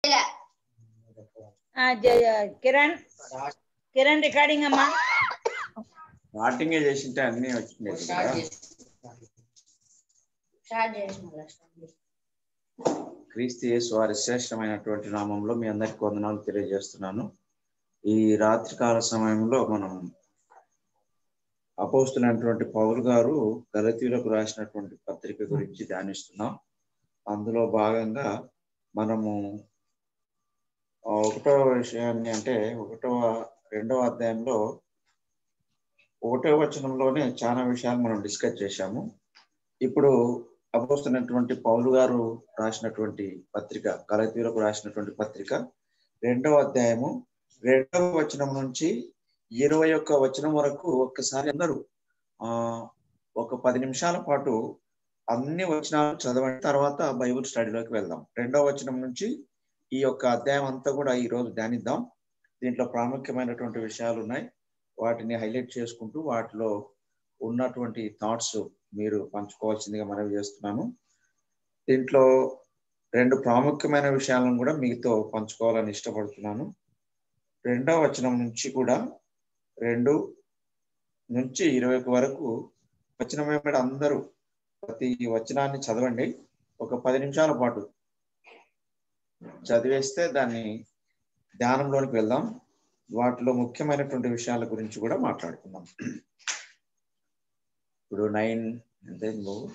ఆ, జ- కిరణ్ కిరణ్ రికార్డింగ్ అమ్మా స్టార్టింగే చేసింటే అన్ని వచ్చినాయి కదా క్రీస్తు యేసు వారి శ్రేష్టమైనటువంటి నామంలో మీ అందరికి వందనాలు తెలియజేస్తున్నాను ఈ రాత్రికాల సమయంలో మనం అపోస్తున్నటువంటి పౌరు గారు గలతీలకు రాసినటువంటి పత్రిక గురించి ధ్యానిస్తున్నాం అందులో భాగంగా మనము ఆ, ఒకటవ విషయాన్ని అంటే ఒకటవ రెండవ అధ్యాయంలో ఒకటో వచనంలోనే చాలా విషయాలు మనం డిస్కస్ చేశాము ఇప్పుడు అపోస్తున్నటువంటి పౌలు గారు రాసినటువంటి పత్రిక కలతీలకు రాసినటువంటి పత్రిక రెండవ అధ్యాయము రెండవ వచనం నుంచి ఇరవై ఒక్క వచనం వరకు ఒక్కసారి అందరూ ఆ ఒక పది నిమిషాల పాటు అన్ని వచనాలు చదవని తర్వాత బైబిల్ స్టడీలోకి వెళ్దాం రెండవ వచనం నుంచి ఈ యొక్క అధ్యాయం అంతా కూడా ఈ రోజు ధ్యానిద్దాం దీంట్లో ప్రాముఖ్యమైనటువంటి విషయాలు ఉన్నాయి వాటిని హైలైట్ చేసుకుంటూ వాటిలో ఉన్నటువంటి థాట్స్ మీరు పంచుకోవాల్సిందిగా మనవి చేస్తున్నాను దీంట్లో రెండు ప్రాముఖ్యమైన విషయాలను కూడా మీతో పంచుకోవాలని ఇష్టపడుతున్నాను రెండవ వచనం నుంచి కూడా రెండు నుంచి ఇరవై వరకు వచనం వెంబడి అందరూ ప్రతి వచనాన్ని చదవండి ఒక పది నిమిషాల పాటు చదివేస్తే దాన్ని ధ్యానంలోనికి వెళ్దాం వాటిలో ముఖ్యమైనటువంటి విషయాల గురించి కూడా మాట్లాడుకుందాం ఇప్పుడు నైన్ అంటే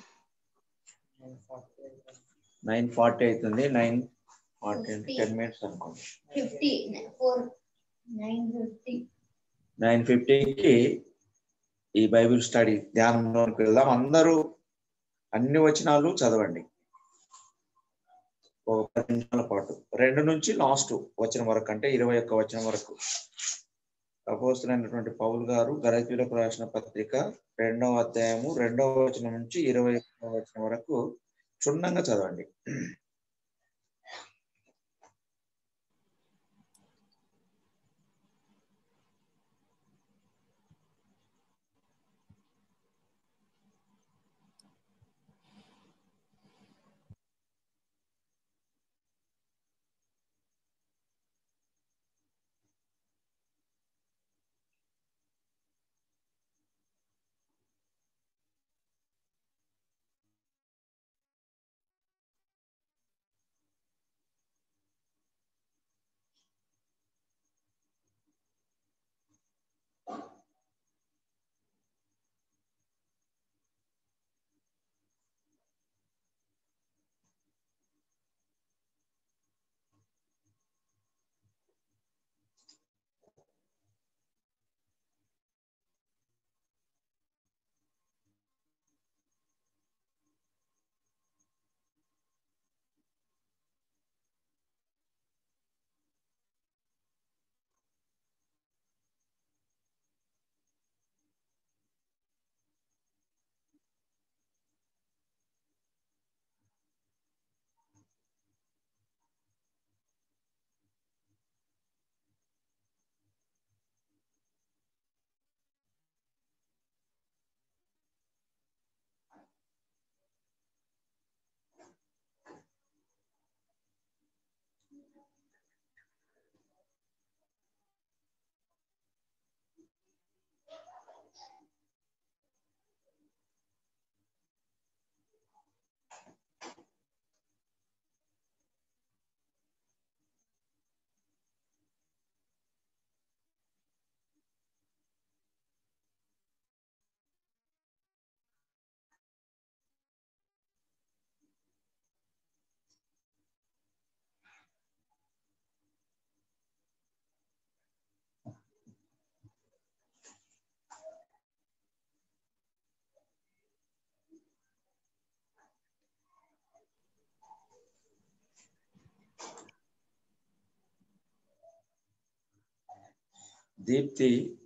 నైన్ ఫార్టీ అవుతుంది నైన్ ఫార్టీ అంటే టెన్ మినిట్స్ అనుకోండి fifty four nine fifty nine ఫిఫ్టీకి ఈ బైబిల్ స్టడీ ధ్యానంలోకి వెళ్దాం అందరూ అన్ని వచనాలు చదవండి ఒక పది నిమిషాల పాటు రెండు నుంచి లాస్ట్ వచనం వరకు అంటే ఇరవై ఒక్క వచనం వరకు అపోస్తులైనటువంటి పౌల్ గారు గలతీలకు రాసిన పత్రిక రెండవ అధ్యాయము రెండవ వచనం నుంచి ఇరవై ఒక్క వచనం వరకు క్షుణ్ణంగా చదవండి దీప్తి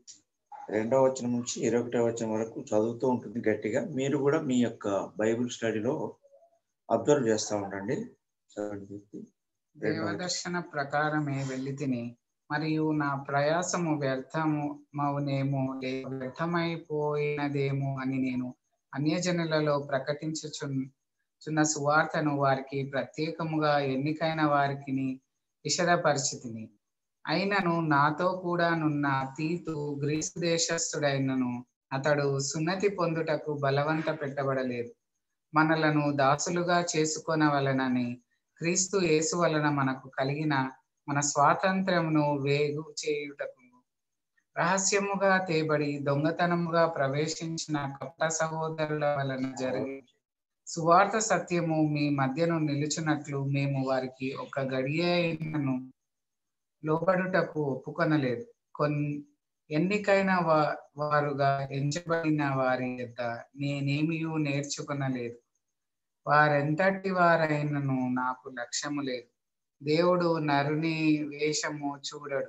రెండవ వచనం నుంచి ఇరవై ఒకటో వచనం వరకు చదువుతూ ఉంటుంది గట్టిగా మీరు కూడా మీ యొక్క బైబిల్ స్టడీలో అబ్జర్వ్ చేస్తూ ఉండండి చదవండి దీప్తి రెండవ వచనం. దేవదర్శన ప్రకారమే వెళ్ళి తిని మరియు నా ప్రయాసము వ్యర్థము మౌనేమో లేక వ్యర్థమైపోయినదేమో అని నేను అన్యజనులలో ప్రకటించుచున్న చున్న సువార్తను వారికి ప్రత్యేకముగా ఎన్నికైన వారికి విషదపరిచితిని అయినను నాతో కూడా నున్న తీతు గ్రీసు దేశస్థుడైనను అతడు సున్నతి పొందుటకు బలవంత పెట్టబడలేదు మనలను దాసులుగా చేసుకొనవలనని క్రీస్తు యేసు వలన మనకు కలిగిన మన స్వాతంత్ర్యమును వేగు చేయుటకు రహస్యముగా తేబడి దొంగతనముగా ప్రవేశించిన కపట సహోదరుల వలన జరిగి సువార్త సత్యము మీ మధ్యను నిలుచున్నట్లు మేము వారికి ఒక గడియను లోబడుటకు ఒప్పుకొనలేదు కొన్ని ఎన్నికైన వా వారుగా ఎంచబడిన వారి యొద్ద నేనేమియూ నేర్చుకొనలేదు వారెంతటి వారైనను నాకు లక్ష్యము లేదు దేవుడు నరుని వేషము చూడడు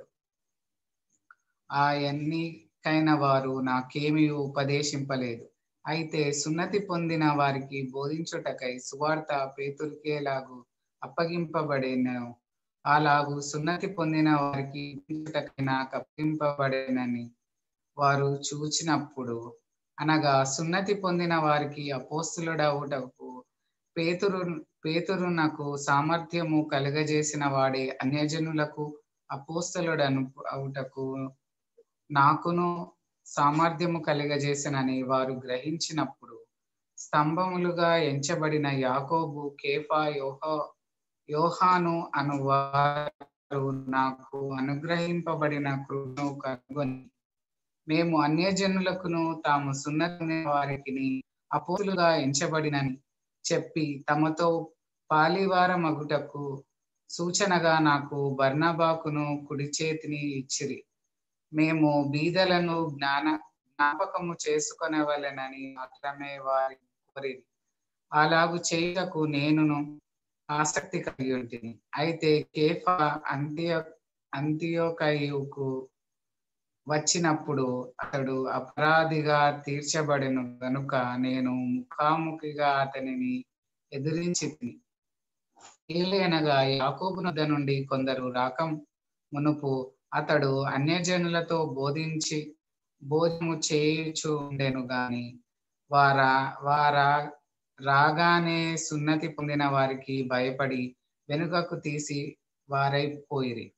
ఆ ఎన్నికైన వారు నాకేమీ ఉపదేశింపలేదు అయితే సున్నతి పొందిన వారికి బోధించుటకై సువార్త పేతురికేలాగు అప్పగింపబడిన అలాగు సున్నతి పొందిన వారికి ఇప్పించుటకై నాకు అప్పగింపబడేనని వారు చూచినప్పుడు అనగా సున్నతి పొందిన వారికి అపోస్తులుడవుటకు పేతురు పేతురునకు సామర్థ్యము కలుగజేసిన వాడే అన్యజనులకు అపోస్తలుడను అవుటకు నాకును సామర్థ్యము కలిగజేసినని వారు గ్రహించినప్పుడు స్తంభములుగా ఎంచబడిన యాకోబు కేఫా యోహో యోహాను అను వారు నాకు అనుగ్రహింపబడిన కృపను కనుగొని మేము అన్యజనులకును తాము సున్నతి వారికి అపోలుగా ఎంచబడినని చెప్పి తమతో పాలివార మగుటకు సూచనగా నాకు బర్నబాకును కుడి చేతిని ఇచ్చిరి మేము బీదలను జ్ఞాన జ్ఞాపకము చేసుకొనవలెనని మాత్రమే వారి కోరిది అలాగు చేయుటకు నేనును ఆసక్తి కలిగి ఉంటుంది అయితే కేఫా అంత్య అంత్యోకయుకు వచ్చినప్పుడు అతడు అపరాధిగా తీర్చబడిను గనుక నేను ముఖాముఖిగా అతనిని ఎదిరించి ఏలనగా యాకోబు నొద్ద నుండి కొందరు రాకం మునుపు అతడు అన్యజనులతో బోధించి భోజనము చేయుచు ఉండెను గాని వారా వారా రాగానే సున్నతి పొందిన వారికి భయపడి వెనుకకు తీసి వారైపోయిరి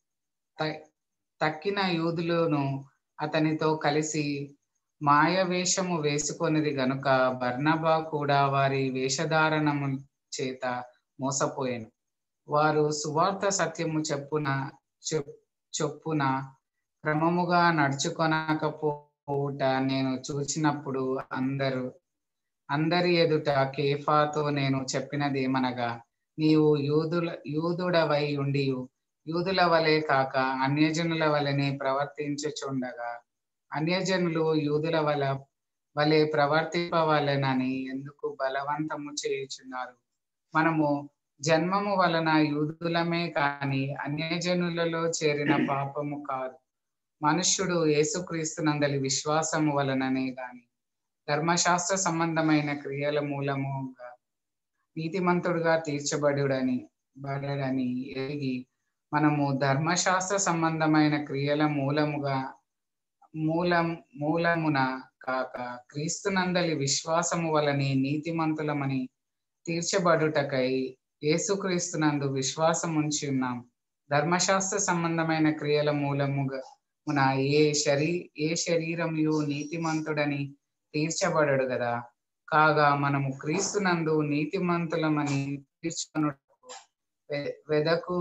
తక్కిన యూదులను అతనితో కలిసి మాయ వేషము వేసుకొనిది గనుక బర్నబా కూడా వారి వేషధారణము చేత మోసపోయాను వారు సువార్త సత్యము చెప్పున చొప్పున క్రమముగా నడుచుకొనకపోవుట నేను చూసినప్పుడు అందరూ అందరి ఎదుట కేఫాతో నేను చెప్పినది ఏమనగా నీవు యూదుల యూదుడవై ఉండి యూదుల వలె కాక అన్యజనుల వలెనే ప్రవర్తించుచుండగా అన్యజనులు యూదుల వల వలె ప్రవర్తింపవలెనని ఎందుకు బలవంతము చేయుచున్నారు మనము జన్మము వలన యూదులమే కాని అన్యజనులలో చేరిన పాపము కాదు మనుష్యుడు యేసుక్రీస్తునందలి విశ్వాసము వలననే గాని ధర్మశాస్త్ర సంబంధమైన క్రియల మూలముగా నీతిమంతుడుగా తీర్చబడుడని బడడని ఎరిగి మనము ధర్మశాస్త్ర సంబంధమైన క్రియల మూలముగా మూలం మూలమున కాక క్రీస్తునందలి విశ్వాసము వలని నీతిమంతులమని తీర్చబడుటకై యేసుక్రీస్తునందు విశ్వాసం ఉంచి ఉన్నాం ధర్మశాస్త్ర సంబంధమైన క్రియల మూలముగా మున ఏ శరీ ఏ శరీరము నీతిమంతుడని తీర్చబడడు కదా కాగా మనము క్రీస్తునందు నీతిమంతులమని తీర్చుకొనుటకు వెదకు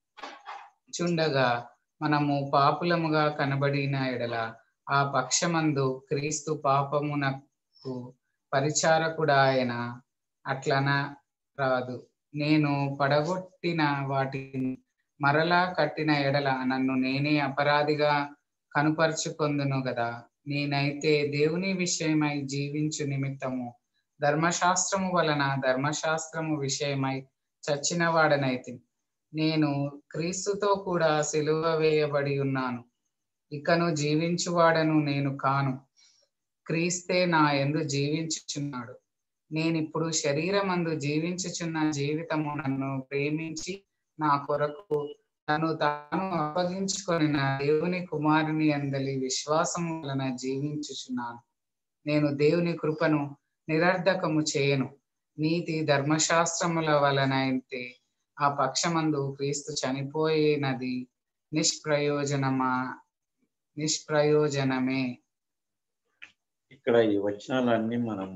చుండగా మనము పాపులముగా కనబడిన ఎడల ఆ పక్షమందు క్రీస్తు పాపమునకు పరిచారకుడా ఆయన అట్లన రాదు నేను పడగొట్టిన వాటిని మరలా కట్టిన ఎడల నన్ను నేనే అపరాధిగా కనుపరుచుకొందును కదా నేనైతే దేవుని విషయమై జీవించు నిమిత్తము ధర్మశాస్త్రము వలన ధర్మశాస్త్రము విషయమై చచ్చిన వాడనైతే నేను క్రీస్తుతో కూడా సిలువ వేయబడి ఉన్నాను ఇకను జీవించువాడను నేను కాను క్రీస్తే నా ఎందు జీవించుచున్నాడు నేనిప్పుడు శరీరమందు జీవించుచున్న జీవితము నన్ను ప్రేమించి నా కొరకు తను తాను అప్పగించుకొని నా దేవుని కుమారుని అందలి విశ్వాసము వలన జీవించుచున్నాను నేను దేవుని కృపను నిరర్ధకము చేయను నీతి ధర్మశాస్త్రముల వలన అయితే ఆ పక్షమందు క్రీస్తు చనిపోయినది నిష్ప్రయోజనమా నిష్ప్రయోజనమే ఇక్కడ ఈ వచనాలన్నీ మనం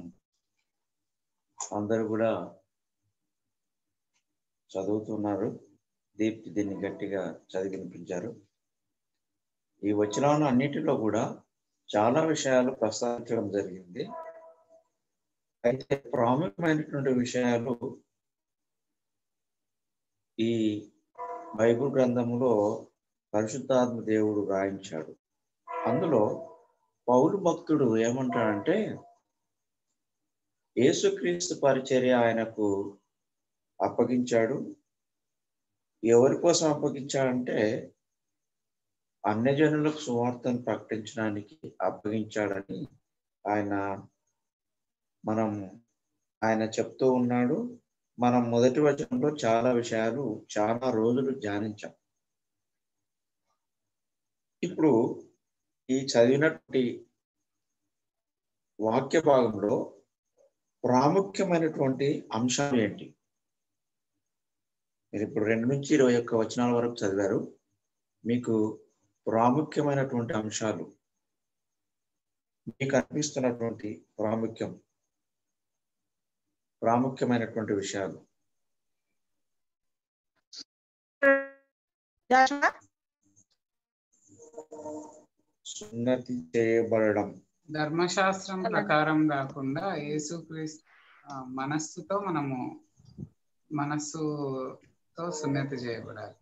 అందరూ కూడా చదువుతున్నారు దీప్తి దీన్ని గట్టిగా చదివి వినిపించారు ఈ వచనాలను అన్నిటిలో కూడా చాలా విషయాలు ప్రస్తావించడం జరిగింది అయితే ప్రాముఖ్యమైనటువంటి విషయాలు ఈ బైబిల్ గ్రంథంలో పరిశుద్ధాత్మ దేవుడు రాయించాడు అందులో పౌలు భక్తుడు ఏమంటాడంటే యేసుక్రీస్తు పరిచర్య ఆయనకు అప్పగించాడు ఎవరి కోసం అప్పగించాడంటే అన్యజనులకు సువార్తను ప్రకటించడానికి అప్పగించాడని ఆయన మనం ఆయన చెప్తూ ఉన్నాడు మనం మొదటి వచనంలో చాలా విషయాలు చాలా రోజులు ధ్యానించాం ఇప్పుడు ఈ చదివినటువంటి వాక్య భాగంలో ప్రాముఖ్యమైనటువంటి అంశాలు ఏంటి మీరు ఇప్పుడు రెండు నుంచి ఇరవై ఒక్క వచనాల వరకు చదివారు మీకు ప్రాముఖ్యమైనటువంటి అంశాలు మీకు అనిపిస్తున్నటువంటి ప్రాముఖ్యం ప్రాముఖ్యమైనటువంటి విషయాలు జాషువా సున్నతి చేయబడడం ధర్మశాస్త్రం ప్రకారం కాకుండా యేసుక్రీస్తు ఆ, మనస్సుతో మనము మనస్సుతో సున్నతి చేయబడాలి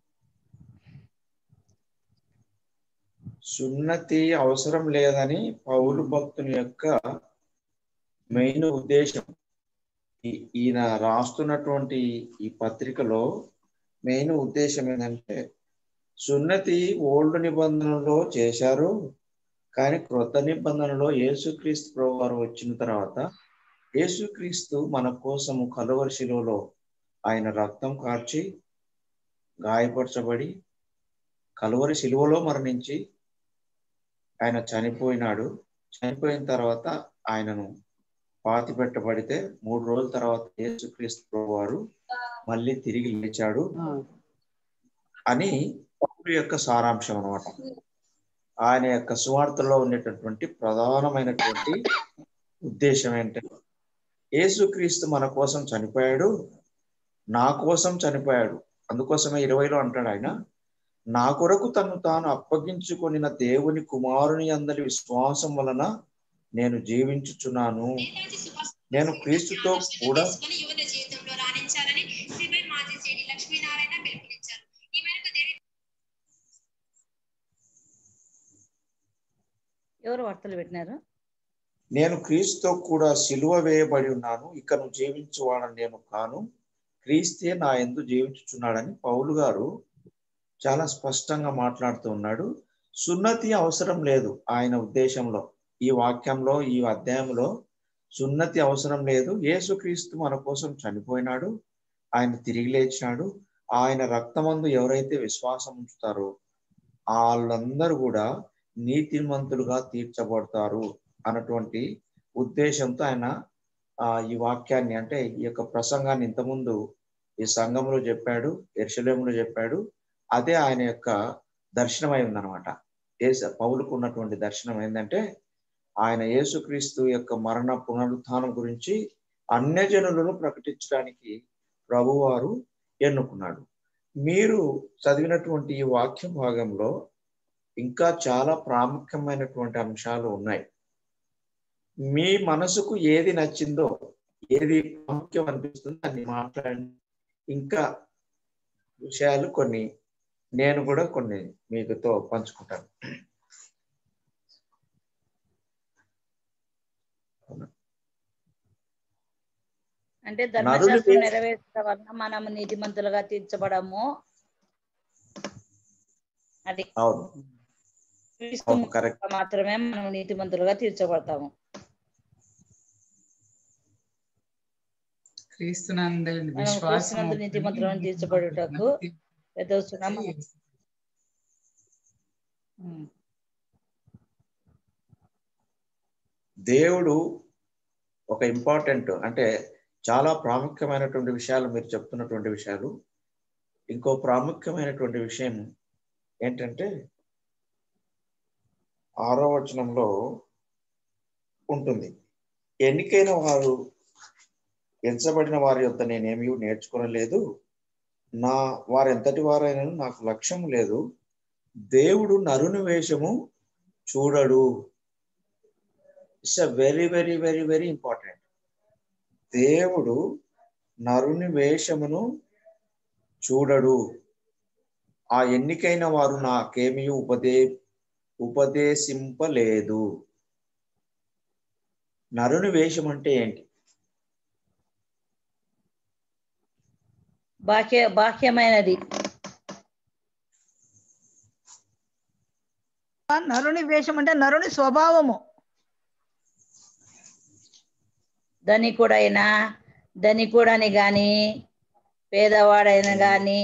సున్నతి అవసరం లేదని పౌలు భక్తుని యొక్క మెయిన్ ఉద్దేశం ఈ- ఈయన రాస్తున్నటువంటి ఈ పత్రికలో మెయిన్ ఉద్దేశం ఏంటంటే సున్నతి ఓల్డ్ నిబంధనలో చేశారు కానీ క్రొత్త నిబంధనలో యేసుక్రీస్తు ప్రభు వారు వచ్చిన తర్వాత యేసుక్రీస్తు మన కోసము కలువరి శిలువలో ఆయన రక్తం కార్చి గాయపరచబడి కలువరి శిలువలో మరణించి ఆయన చనిపోయినాడు చనిపోయిన తర్వాత ఆయనను పాతి పెట్టబడితే మూడు రోజుల తర్వాత యేసుక్రీస్తు ప్రభు వారు మళ్ళీ తిరిగి లేచాడు అని పౌలు యొక్క సారాంశం అన్నమాట ఆయన యొక్క సువార్తలో ఉండేటటువంటి ప్రధానమైనటువంటి ఉద్దేశం ఏంటంటే యేసుక్రీస్తు మన కోసం చనిపోయాడు నా కోసం చనిపోయాడు అందుకోసమే ఇరవైలో అంటాడు ఆయన నా కొరకు తను తాను అప్పగించుకొనిన దేవుని కుమారుని అందరి విశ్వాసం వలన నేను జీవించుచున్నాను నేను క్రీస్తుతో కూడా యువత జీవితంలో రాణించాలని సివిల్ మాజీ సిడి లక్ష్మీనారాయణ పిలుపునిచ్చారు ఈ మేరకు దేవి ఎవరు వార్తలు పెట్టినారు నేను క్రీస్తుతో కూడా సిలువ వేయబడి ఉన్నాను ఇకను జీవించువాడని నేను కాను క్రీస్తే నా ఎందు జీవించుచున్నాడని పౌలు గారు చాలా స్పష్టంగా మాట్లాడుతూ ఉన్నాడు సున్నతి అవసరం లేదు ఆయన ఉద్దేశంలో ఈ వాక్యంలో ఈ అధ్యాయంలో సున్నతి అవసరం లేదు యేసుక్రీస్తు మన కోసం చనిపోయినాడు ఆయన తిరిగి లేచినాడు ఆయన రక్తమందు ఎవరైతే విశ్వాసం ఉంచుతారో వాళ్ళందరూ కూడా నీతిమంతులుగా తీర్చబడతారు అన్నటువంటి ఉద్దేశంతో ఆయన ఆ ఈ వాక్యాన్ని అంటే ఈ యొక్క ప్రసంగాన్ని ఇంతకుముందు ఈ సంఘంలో చెప్పాడు ఎర్షలేములో చెప్పాడు అదే ఆయన యొక్క దర్శనమై ఉందన్నమాట ఏస పౌలుకు ఉన్నటువంటి దర్శనం ఏంటంటే ఆయన యేసుక్రీస్తు యొక్క మరణ పునరుత్థానం గురించి అన్యజనులను ప్రకటించడానికి ప్రభువారు ఎన్నుకున్నాడు మీరు చదివినటువంటి ఈ వాక్య భాగంలో ఇంకా చాలా ప్రాముఖ్యమైనటువంటి అంశాలు ఉన్నాయి మీ మనసుకు ఏది నచ్చిందో ఏది ప్రాముఖ్యం అనిపిస్తుందో దాన్ని మాట్లాడండి ఇంకా విషయాలు కొన్ని నేను కూడా కొన్ని మీకుతో పంచుకుంటాను అంటే నరుని ధర్మశాస్త్రం చేసి- నెరవేర్చడం వలన మనము నీతిమంతులుగా తీర్చబడము అది అవును క్రీస్తు అవును కరెక్ట్ మాత్రమే మనం నీతిమంతులుగా తీర్చబడతాము క్రీస్తునందు మనం విశ్వాసం క్రీస్తునందు నీతిమంతులను తీర్చబడుటకు ఎదుగుతున్నాము దేవుడు ఒక ఇంపార్టెంట్ అంటే చాలా ప్రాముఖ్యమైనటువంటి విషయాలు మీరు చెప్తున్నటువంటి విషయాలు ఇంకో ప్రాముఖ్యమైనటువంటి విషయం ఏంటంటే ఆరో వచనంలో ఉంటుంది ఎన్నికైన వారు ఎంచబడిన వారి యొక్క నేనేమీ నేర్చుకోనలేదు నా వారెంతటి వారైనా నాకు లక్ష్యం లేదు దేవుడు నరుని వేషము చూడడు it's a very very very very important దేవుడు నరుని వేషమును చూడడు ఆ ఎన్నికైన వారు నాకేమీ ఉపదే ఉపదేశింపలేదు నరుని వేషం అంటే ఏంటి బాహ్య బాహ్యమైనది నరుని వేషం అంటే నరుని స్వభావము ధనికుడైనా ధనికుడని గాని పేదవాడైన గాని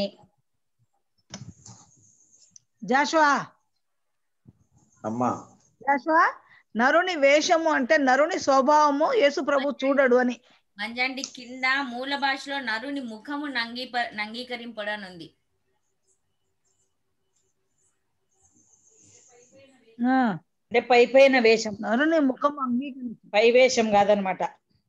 జాషువా అమ్మా జాషువా నరుని వేషము అంటే నరుని స్వభావము యేసు ప్రభు చూడడు అని మంజండి కింద మూల భాషలో నరుని ముఖము నంగి నంగీకరింపడనుంది ఆ, అంటే పై పైన వేషం నరుని ముఖం అంగీకరించి పై వేషం కాదనమాట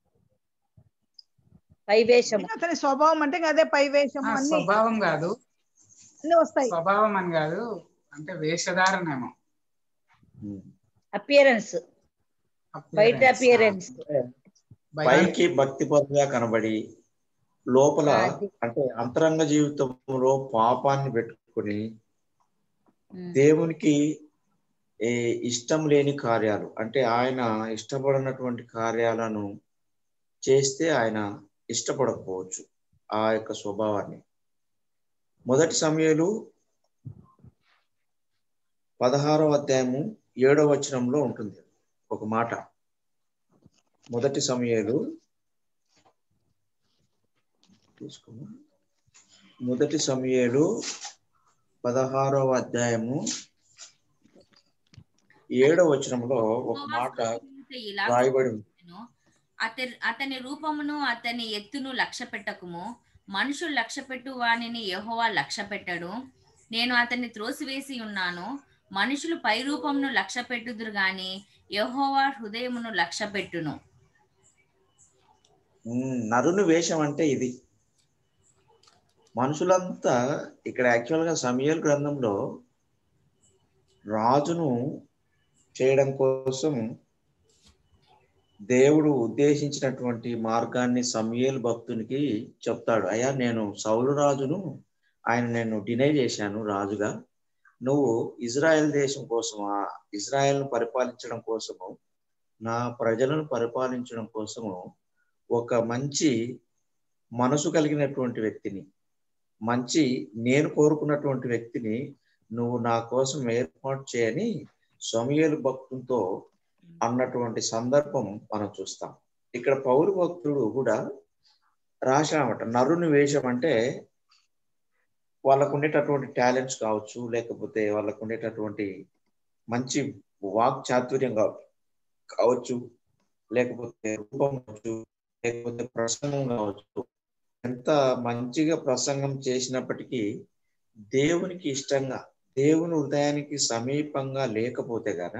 పై వేషం అతని స్వభావం అంటే ఇంకా అదే పై వేషం ఆ, అన్ని స్వభావం కాదు అన్ని వస్తాయి స్వభావం అని కాదు అంటే వేషధారణేమో ఉమ్. అపియరెన్స్ బయట అపియరెన్స్ బయట పైకి భక్తి పరుగా కనబడి లోపల అది. అంటే అంతరంగ జీవితంలో పాపాన్ని పెట్టుకుని దేవునికి ఏ ఇష్టం లేని కార్యాలు అంటే ఆయన ఇష్టపడినటువంటి కార్యాలను చేస్తే ఆయన ఇష్టపడకపోవచ్చు ఆ యొక్క స్వభావాన్ని మొదటి సమయాలు పదహారో అధ్యాయము ఏడో వచనంలో ఉంటుంది ఒక మాట మొదటి సమయాలు తీసుకున్నా మొదటి సమయాలు పదహారవ అధ్యాయము ఏడవ వచనంలో ఒక మాట ఇలా రాయబడి ఉంది అతని అతని రూపమును అతని ఎత్తును లక్ష్య పెట్టకుము మనుషులు లక్ష్య పెట్టు వానిని యెహోవా లక్ష్య పెట్టడు నేను అతన్ని త్రోసివేసి ఉన్నాను మనుషులు పై రూపమును లక్ష్య పెట్టుదురు గాని యెహోవా హృదయమును లక్ష్య పెట్టును ఉమ్, నరుని వేషం అంటే ఇది మనుషులంతా ఇక్కడ యాక్చువల్ గా సమయల్ గ్రంథంలో రాజును చేయడం కోసం దేవుడు ఉద్దేశించినటువంటి మార్గాన్ని సమయల్ భక్తునికి చెప్తాడు అయ్యా నేను సౌలు రాజును ఆయన నేను డినై చేశాను రాజుగా నువ్వు ఇజ్రాయెల్ దేశం కోసము ఆ ఇజ్రాయెల్ను పరిపాలించడం కోసము నా ప్రజలను పరిపాలించడం కోసము ఒక మంచి మనసు కలిగినటువంటి వ్యక్తిని మంచి నేను కోరుకున్నటువంటి వ్యక్తిని నువ్వు నా కోసం ఏర్పాటు చేయని సమయలు భక్తులతో అన్నటువంటి సందర్భం మనం చూస్తాం ఇక్కడ పౌరు భక్తుడు కూడా రాశామట నరుని వేషం అంటే వాళ్ళకు ఉండేటటువంటి టాలెంట్స్ కావచ్చు లేకపోతే వాళ్ళకు ఉండేటటువంటి మంచి వాక్ చాతుర్యం కావ- కావచ్చు లేకపోతే రూపం కావచ్చు లేకపోతే ప్రసంగం కావచ్చు ఎంత మంచిగా ప్రసంగం చేసినప్పటికీ దేవునికి ఇష్టంగా దేవుని హృదయానికి సమీపంగా లేకపోతే గాన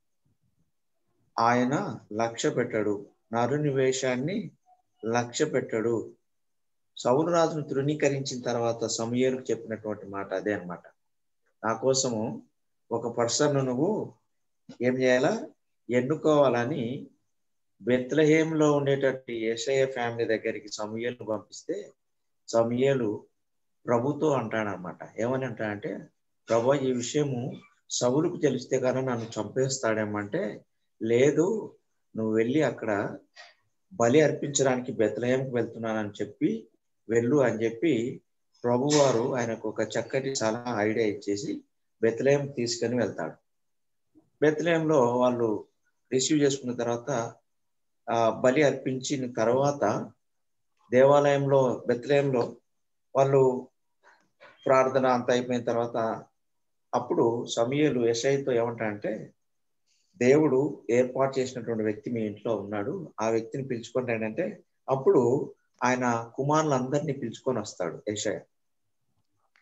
ఆయన లక్ష్య పెట్టడు నరుని వేషాన్ని లక్ష్య పెట్టడు సౌలు రాజును తృణీకరించిన తర్వాత సమయలకు చెప్పినటువంటి మాట అదే అన్నమాట నా కోసము ఒక పర్సన్ నువ్వు ఏం చేయాలా ఎన్నుకోవాలని బెత్లహేంలో ఉండేటట్టు ఏషయ్య ఫ్యామిలీ దగ్గరికి సమయలు పంపిస్తే సమయలు ప్రభుతో అంటాడనమాట ఏమని అంటాడంటే ప్రభు ఈ విషయము సవులకు తెలిస్తే కానీ నన్ను చంపేస్తాడేమంటే లేదు నువ్వు వెళ్ళి అక్కడ బలి అర్పించడానికి బెత్లహేంకి వెళ్తున్నానని చెప్పి వెళ్ళు అని చెప్పి ప్రభువారు ఆయనకు ఒక చక్కటి సలహా ఐడియా ఇచ్చేసి బెత్లహేం తీసుకొని వెళ్తాడు బెత్లహేంలో వాళ్ళు రిసీవ్ చేసుకున్న తర్వాత ఆ బలి అర్పించిన తర్వాత దేవాలయంలో బెత్లహేంలో వాళ్ళు ప్రార్థన అంత అయిపోయిన తర్వాత అప్పుడు సమయలు ఎస్ఐతో ఏమంటాడంటే దేవుడు ఏర్పాటు చేసినటువంటి వ్యక్తి మీ ఇంట్లో ఉన్నాడు ఆ వ్యక్తిని పిలుచుకొని రండి అంటే అప్పుడు ఆయన కుమారులందరినీ పిలుచుకొని వస్తాడు యెషయా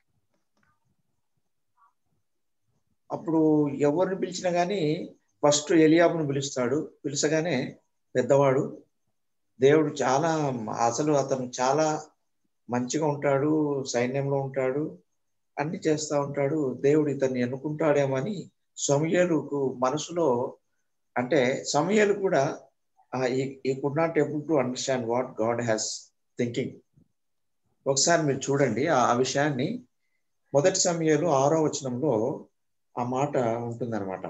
అప్పుడు ఎవరిని పిలిచినా కానీ ఫస్ట్ ఎలియాబును పిలుస్తాడు పిలిచగానే పెద్దవాడు దేవుడు చాలా అసలు అతను చాలా మంచిగా ఉంటాడు సైన్యంలో ఉంటాడు అన్ని చేస్తా ఉంటాడు దేవుడు ఇతన్ని ఎన్నుకుంటాడేమని సమయలుకు మనసులో అంటే సమయలు కూడా ఈ could not able to understand what God has thinking ఒకసారి మీరు చూడండి ఆ ఆ విషయాన్ని మొదటి సమయాలు ఆరో వచనంలో ఆ మాట ఉంటుందన్నమాట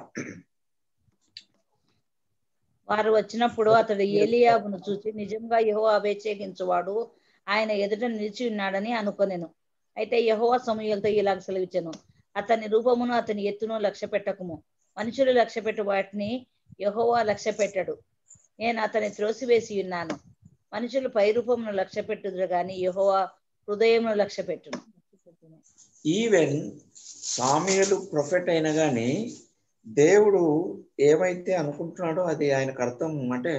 వారు వచ్చినప్పుడు అతడు ఏలియాబును చూసి నిజంగా యహో అభిషేకించువాడు ఆయన ఎదుట నిలిచి ఉన్నాడని అనుకొనెను అయితే యహోవా సమయంతో ఇలాగ సెలవిచ్చాను అతని రూపమును అతని ఎత్తును లక్ష్య పెట్టకము మనుషులు లక్ష్య పెట్టు వాటిని యహోవా లక్ష్య పెట్టడు నేను అతని త్రోసివేసి ఉన్నాను మనుషులు పై రూపమును లక్ష్య పెట్టుదురు గాని యహోవా హృదయమును లక్ష్య పెట్టును ఈవెన్ సామ్యులు ప్రొఫెట్ అయినా కానీ దేవుడు ఏమైతే అనుకుంటున్నాడో అది ఆయనకు అర్థం అంటే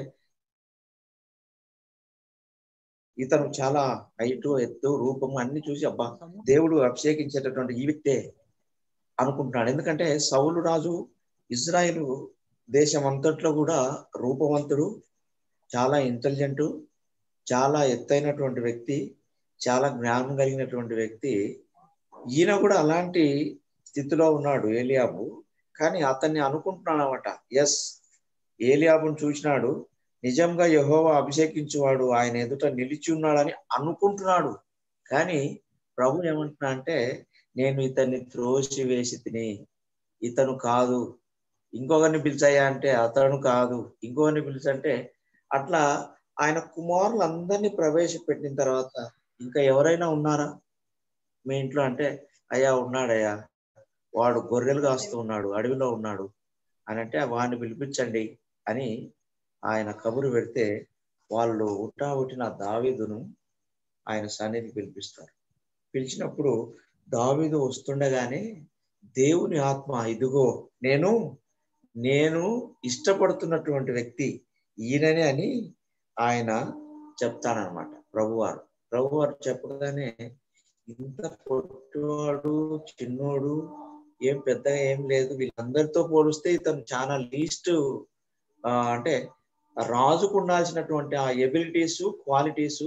ఇతను చాలా హైటు ఎత్తు రూపము అన్ని చూసి అబ్బా దేవుడు అభిషేకించేటటువంటి ఈ వ్యక్తే అనుకుంటున్నాడు ఎందుకంటే సౌలు రాజు ఇజ్రాయిల్ దేశం అంతట్లో కూడా రూపవంతుడు చాలా ఇంటెలిజెంట్ చాలా ఎత్తైనటువంటి వ్యక్తి చాలా జ్ఞానం కలిగినటువంటి వ్యక్తి ఈయన కూడా అలాంటి స్థితిలో ఉన్నాడు ఏలియాబు కానీ అతన్ని అనుకుంటున్నాడనమాట ఎస్ ఏలియాబును చూసినాడు నిజంగా యహోవా అభిషేకించువాడు ఆయన ఎదుట నిలిచి ఉన్నాడని అనుకుంటున్నాడు కానీ ప్రభు ఏమంటున్నా అంటే నేను ఇతన్ని త్రోసి వేసి తిని ఇతను కాదు ఇంకొకరిని పిలిచాయా అంటే అతను కాదు ఇంకొకరిని పిలిచంటే అట్లా ఆయన కుమారులు అందరినీ ప్రవేశపెట్టిన తర్వాత ఇంకా ఎవరైనా ఉన్నారా మీ ఇంట్లో అంటే అయ్యా ఉన్నాడయ్యా వాడు గొర్రెలు కాస్తూ ఉన్నాడు అడవిలో ఉన్నాడు అని అంటే వాడిని పిలిపించండి అని ఆయన కబురు పెడితే వాళ్ళు ఉట్టా ఉట్టిన దావీదును ఆయన సన్నిధి పిలిపిస్తారు పిలిచినప్పుడు దావీదు వస్తుండగానే దేవుని ఆత్మ ఇదిగో నేను నేను ఇష్టపడుతున్నటువంటి వ్యక్తి ఈయననే అని ఆయన చెప్తానమాట ప్రభువారు ప్రభువారు చెప్పగానే ఇంత పొట్టివాడు చిన్నోడు ఏం పెద్దగా ఏం లేదు వీళ్ళందరితో పోలిస్తే ఇతను చాలా లీస్ట్ అంటే రాజుకు ఉండాల్సినటువంటి ఆ ఎబిలిటీస్ క్వాలిటీస్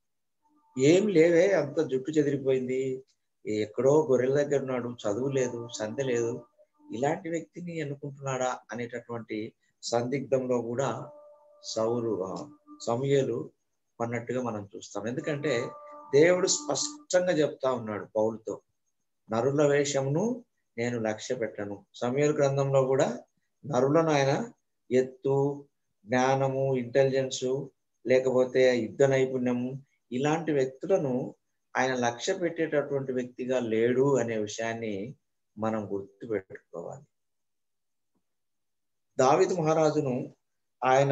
ఏం లేవే అంత జుట్టు చెదిరిపోయింది ఎక్కడో గొర్రెల దగ్గర ఉన్నాడు చదువు లేదు సంధ లేదు ఇలాంటి వ్యక్తిని ఎన్నుకుంటున్నాడా అనేటటువంటి సందిగ్ధంలో కూడా సౌరు సమయలు అన్నట్టుగా మనం చూస్తాం ఎందుకంటే దేవుడు స్పష్టంగా చెప్తా ఉన్నాడు పౌలతో నరుల వేషమును నేను లక్ష్య పెట్టను సమయల గ్రంథంలో కూడా నరులను ఆయన ఎత్తు జ్ఞానము ఇంటెలిజెన్సు లేకపోతే యుద్ధ నైపుణ్యము ఇలాంటి వ్యక్తులను ఆయన లక్ష్య పెట్టేటటువంటి వ్యక్తిగా లేడు అనే విషయాన్ని మనం గుర్తు పెట్టుకోవాలి దావిద్ మహారాజును ఆయన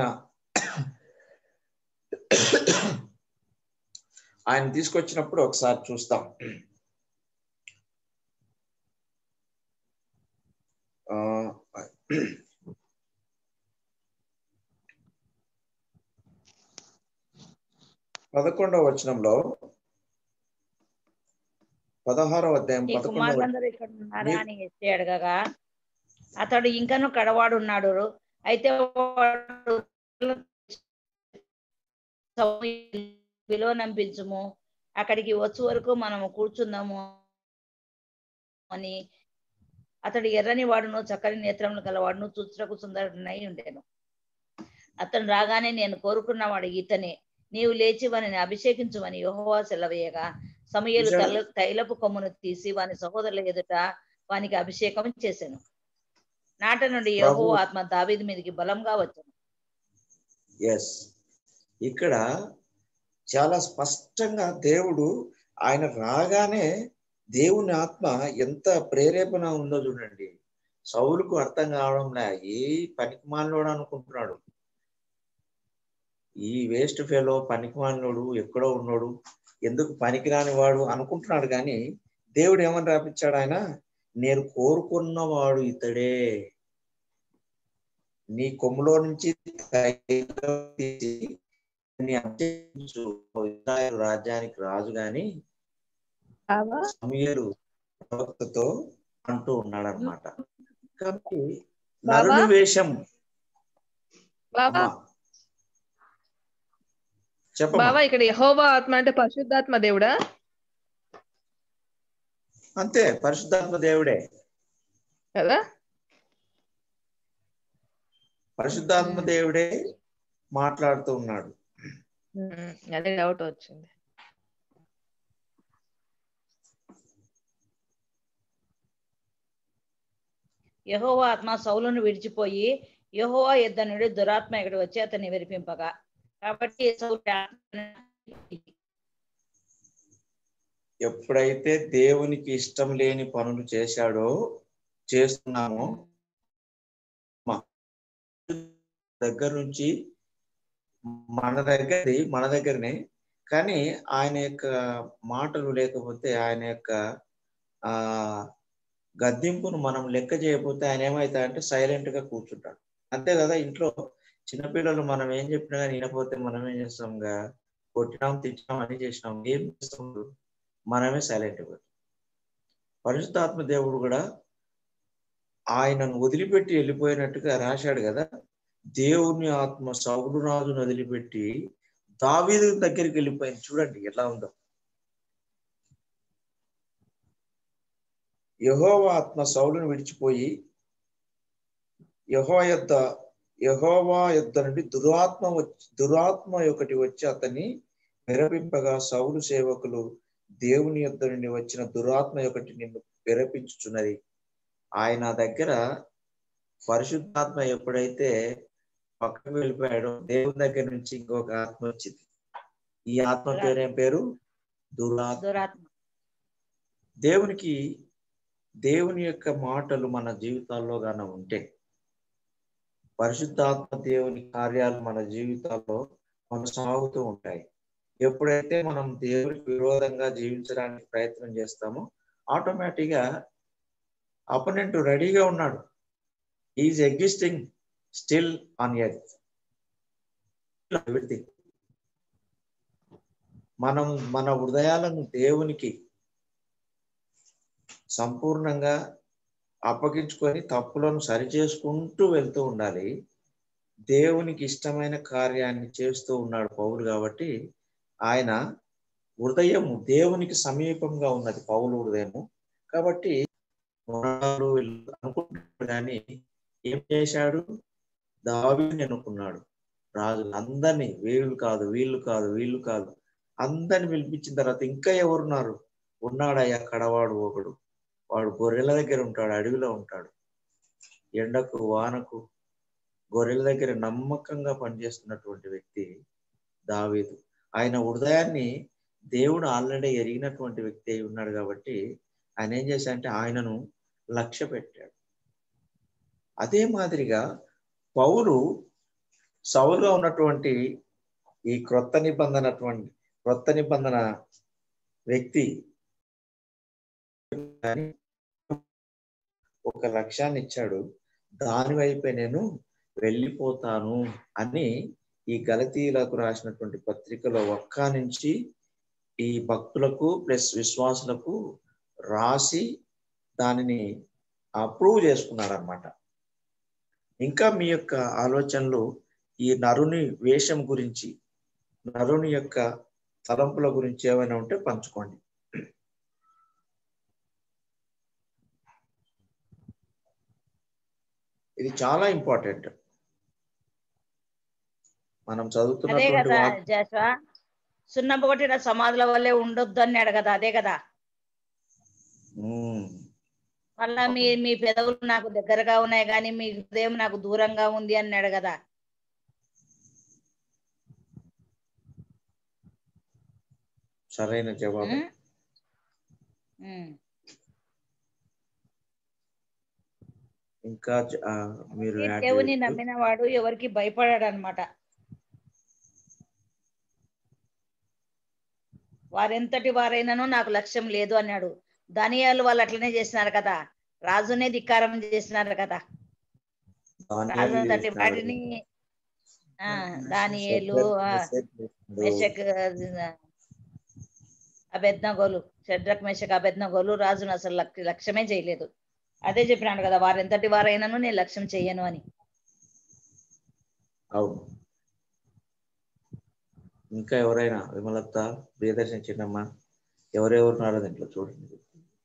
ఆయన తీసుకొచ్చినప్పుడు ఒకసారి చూస్తాం పదకొండవ వచనంలో పదహారవ అధ్యాయం ఈ పదకొండవ కుమారులందరూ ఇక్కడ ఉన్నారా అని ఎత్తి అడగగా అతడు ఇంకను కడవాడు ఉన్నాడు అయితే వాడు విలువ నంపించుము అక్కడికి వచ్చే వరకు మనము కూర్చుందాము అని అతడు ఎర్రని వాడును చక్కని నేత్రములు గలవాడును చూచుటకు సుందరుడనై ఉండేను అతను రాగానే నేను కోరుకున్నవాడు ఇతనే నీవు లేచి వానిని అభిషేకించుమని యెహోవా సెలవేయగా సమయలు తల తైలపు కొమ్మును తీసి వాని సహోదరుల ఎదుట వానికి అభిషేకం చేశాను నాట నుండి యహో ఆత్మ దావీదు మీదకి బలంగా వచ్చాను ఎస్ ఇక్కడ చాలా స్పష్టంగా దేవుడు ఆయన రాగానే దేవుని ఆత్మ ఎంత ప్రేరేపణ ఉందో చూడండి సౌలుకు అర్థం కావడంలే ఏ పనికి మాలినోడు అనుకుంటున్నాడు ఈ వేస్ట్ ఫెలో పనికి మాలినోడు ఎక్కడో ఉన్నాడు ఎందుకు పనికిరాని వాడు అనుకుంటున్నాడు కానీ దేవుడు ఏమని రాపించాడు ఆయన నేను కోరుకున్నవాడు ఇతడే నీ కొమ్ములో నుంచి తీసి ఇజ్రాయెల్ రాజ్యానికి రాజు గాని సమయలు ప్రవక్తతో అంటూ ఉన్నాడు అనమాట కాబట్టి బాబా? నరుని వేషం బాబా అమ్మా చెప్పమ్మా బాబా ఇక్కడ యహోవా ఆత్మ అంటే పరిశుద్ధాత్మ దేవుడా అంతే పరిశుద్ధాత్మ దేవుడే కదా పరిశుద్ధాత్మ దేవుడే మాట్లాడుతూ ఉన్నాడు ఉమ్, అదే డౌట్ వచ్చింది యహోవా ఆత్మ సౌలును విడిచిపోయి యహోవా యుద్ధ నుండి దురాత్మ ఇక్కడ వచ్చి అతన్ని విరిపింపగా కాబట్టి సౌలు ఎప్పుడైతే దేవునికి ఇష్టం లేని పనులు చేశాడో చేస్తున్నామో మా దగ్గర నుంచి మన దగ్గరది మన దగ్గరనే కానీ ఆయన యొక్క మాటలు లేకపోతే ఆయన యొక్క ఆ గద్దింపును మనం లెక్క చేయకపోతే ఆయన ఏమవుతాడంటే సైలెంట్ గా కూర్చుంటాడు అంతే కదా ఇంట్లో చిన్నపిల్లలు మనం ఏం చెప్పినా కానీ వినకపోతే మనం ఏం చేస్తాంగా కొట్టినాం తిట్టినాం అని చేసినాం ఏం చేస్తాం మనమే సైలెంట్ అయిపోతాం పరిశుద్ధాత్మ దేవుడు కూడా ఆయనను వదిలిపెట్టి వెళ్ళిపోయినట్టుగా రాశాడు కదా దేవుని ఆత్మ సౌడు రాజును వదిలిపెట్టి దావీదు దగ్గరికి వెళ్ళిపోయింది చూడండి ఎలా ఉందో యహోవా ఆత్మ సౌలును విడిచిపోయి యహో యొద్ద యహోవా యొద్ద నుండి దురాత్మ వచ్చి దురాత్మ ఒకటి వచ్చి అతన్ని విరపింపగా సౌలు సేవకులు దేవుని యొద్ద నుండి వచ్చిన దురాత్మ ఒకటి నిన్ను విరపించుచున్నది ఆయన దగ్గర పరిశుద్ధాత్మ ఎప్పుడైతే పక్కకు వెళ్ళిపోయాడో దేవుని దగ్గర నుంచి ఇంకొక ఆత్మ వచ్చింది ఈ ఆత్మ పేరేం పేరు దురాత్మ దురాత్మ దేవునికి దేవుని యొక్క మాటలు మన జీవితాల్లో గాన ఉంటే పరిశుద్ధాత్మ దేవుని కార్యాలు మన జీవితాల్లో కొనసాగుతూ ఉంటాయి ఎప్పుడైతే మనం దేవునికి విరోధంగా జీవించడానికి ప్రయత్నం చేస్తామో ఆటోమేటిక్ గా అపోనెంట్ రెడీగా ఉన్నాడు is existing still on earth everything మనం మన హృదయాలను దేవునికి సంపూర్ణంగా అప్పగించుకొని తప్పులను సరిచేసుకుంటూ వెళ్తూ ఉండాలి దేవునికి ఇష్టమైన కార్యాన్ని చేస్తూ ఉన్నాడు పౌలు కాబట్టి ఆయన హృదయము దేవునికి సమీపంగా ఉన్నది పౌలు హృదయము కాబట్టి మొనగాడు వీళ్ళు అనుకుంటున్నాడు కానీ ఏం చేశాడు దావీని అనుకున్నాడు రాజు అందరినీ వీళ్ళు కాదు వీళ్ళు కాదు వీళ్ళు కాదు అందరిని పిలిపించిన తర్వాత ఇంకా ఎవరున్నారు ఉన్నాడయ్యా కడవాడు ఒకడు వాడు గొర్రెల దగ్గర ఉంటాడు అడవిలో ఉంటాడు ఎండకు వానకు గొర్రెల దగ్గర నమ్మకంగా పనిచేస్తున్నటువంటి వ్యక్తి దావీదు ఆయన హృదయాన్ని దేవుడు ఆల్రెడీ ఎరిగినటువంటి వ్యక్తి అయి ఉన్నాడు కాబట్టి ఆయన ఏం చేశాడంటే ఆయనను లక్ష్య పెట్టాడు అదే మాదిరిగా పౌలు సౌలుగా ఉన్నటువంటి ఈ క్రొత్త నిబంధన అటువంటి క్రొత్త నిబంధన వ్యక్తి కానీ ఒక లక్ష్యాన్ని ఇచ్చాడు దాని వైపే నేను వెళ్ళిపోతాను అని ఈ గలతీలకు రాసినటువంటి పత్రికలో ఒక్క నుంచి ఈ భక్తులకు ప్లస్ విశ్వాసులకు రాసి దానిని అప్రూవ్ చేసుకున్నాడు అనమాట ఇంకా మీ యొక్క ఆలోచనలు ఈ నరుని వేషం గురించి నరుని యొక్క తలంపుల గురించి ఏమైనా ఉంటే పంచుకోండి ఇది చాలా ఇంపార్టెంట్ మనం అదే చదువుతున్నటువంటి కదా వాక్ జాషువా సున్నపు కొట్టిన సమాధుల వల్లే ఉండొద్దు అన్నాడు కదా అదే కదా ఉమ్, మళ్ళా మీ మీ పెదవులు నాకు దగ్గరగా ఉన్నాయి కానీ మీ హృదయం నాకు దూరంగా ఉంది అన్నాడు కదా సరైన జవాబు ఉమ్? ఉమ్. ఇంకా చ- ఆ, మీరు ఈ యాడ్ దేవుని చేయొచ్చు. నమ్మిన వాడు ఎవరికి భయపడాడు అనమాట వారెంతటి వారైనానో నాకు లక్ష్యం లేదు అన్నాడు దానియాలు వాళ్ళు అట్లనే చేసినారు కదా రాజునే ధిక్కారం చేసినారు కదా దానియేలు రాజు అంతటి చేసినాడు. వాటిని ఆ దానియేలు ఆ, మెసేజ్ చేసినాడు. మెషక్ అబెద్నగోలు షడ్రక్ మెషక్ అబెద్నగోలు రాజును అసలు లక్- లక్ష్యమే చేయలేదు అదే చెప్పినాడు కదా వారెంతటి వారైనాను నేను లక్ష్యం చెయ్యను అని అవును ఇంకా ఎవరైనా విమలత్త ప్రియదర్శన చిన్నమ్మ ఎవరెవరు ఉన్నారో దీంట్లో చూడండి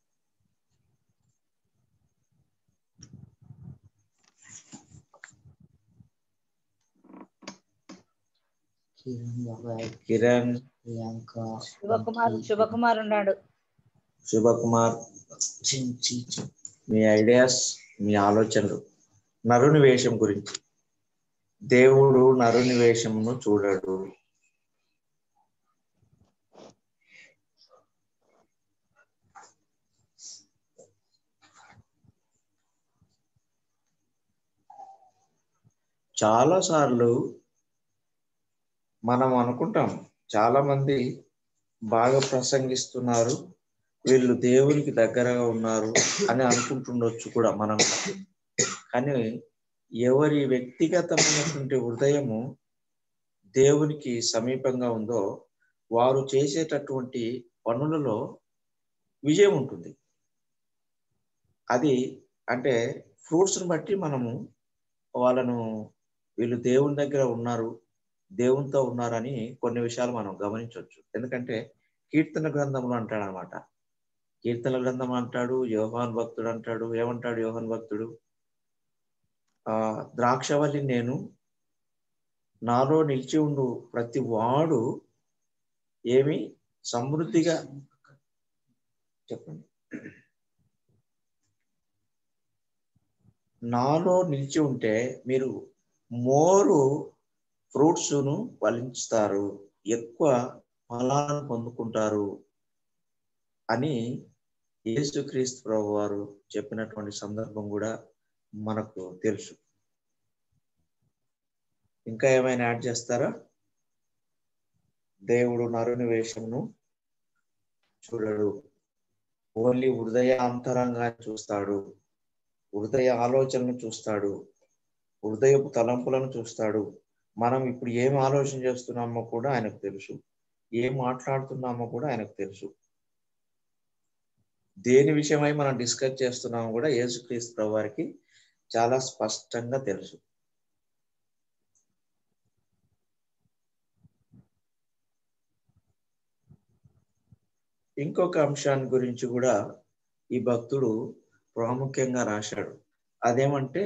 కిరణ్ బాబాయ్ కిరణ్ ప్రియాంక శుభకుమార్ శుభకుమార్ ఉన్నాడు శుభకుమార్ చి- చి- చి. మీ ఐడియాస్ మీ ఆలోచనలు నరుని వేషం గురించి దేవుడు నరుని వేషమును చూడడు చాలా సార్లు మనం అనుకుంటాం చాలా మంది బాగా ప్రసంగిస్తున్నారు వీళ్ళు దేవునికి దగ్గరగా ఉన్నారు అని అనుకుంటుండొచ్చు కూడా మనం కానీ ఎవరి వ్యక్తిగతమైనటువంటి హృదయము దేవునికి సమీపంగా ఉందో వారు చేసేటటువంటి పనులలో విజయం ఉంటుంది అది అంటే ఫ్రూట్స్ని బట్టి మనము వాళ్ళను వీళ్ళు దేవుని దగ్గర ఉన్నారు దేవునితో ఉన్నారని కొన్ని విషయాలు మనం గమనించవచ్చు ఎందుకంటే కీర్తన గ్రంథంలో అంటాడు అనమాట కీర్తన గ్రంథం అంటాడు యోహాన్ భక్తుడు అంటాడు ఏమంటాడు యోహాన్ భక్తుడు ఆ ద్రాక్షవల్లి నేను నాలో నిలిచి ఉండు ప్రతి వాడు ఏమి సమృద్ధిగా చెప్పండి నాలో నిలిచి ఉంటే మీరు మోరు ఫ్రూట్స్ను ఫలించుతారు ఎక్కువ ఫలాలను పొందుకుంటారు అని యేసుక్రీస్తు ప్రభు వారు చెప్పినటువంటి సందర్భం కూడా మనకు తెలుసు ఇంకా ఏమైనా యాడ్ చేస్తారా దేవుడు నరుని వేషమును చూడడు ఓన్లీ హృదయ అంతరంగా చూస్తాడు హృదయ ఆలోచనను చూస్తాడు హృదయపు తలంపులను చూస్తాడు మనం ఇప్పుడు ఏం ఆలోచన చేస్తున్నామో కూడా ఆయనకు తెలుసు ఏం మాట్లాడుతున్నామో కూడా ఆయనకు తెలుసు దేని విషయమై మనం డిస్కస్ చేస్తున్నామో కూడా యేసుక్రీస్తు ప్రభు వారికి చాలా స్పష్టంగా తెలుసు ఇంకొక అంశాన్ని గురించి కూడా ఈ భక్తుడు ప్రాముఖ్యంగా రాశాడు అదేమంటే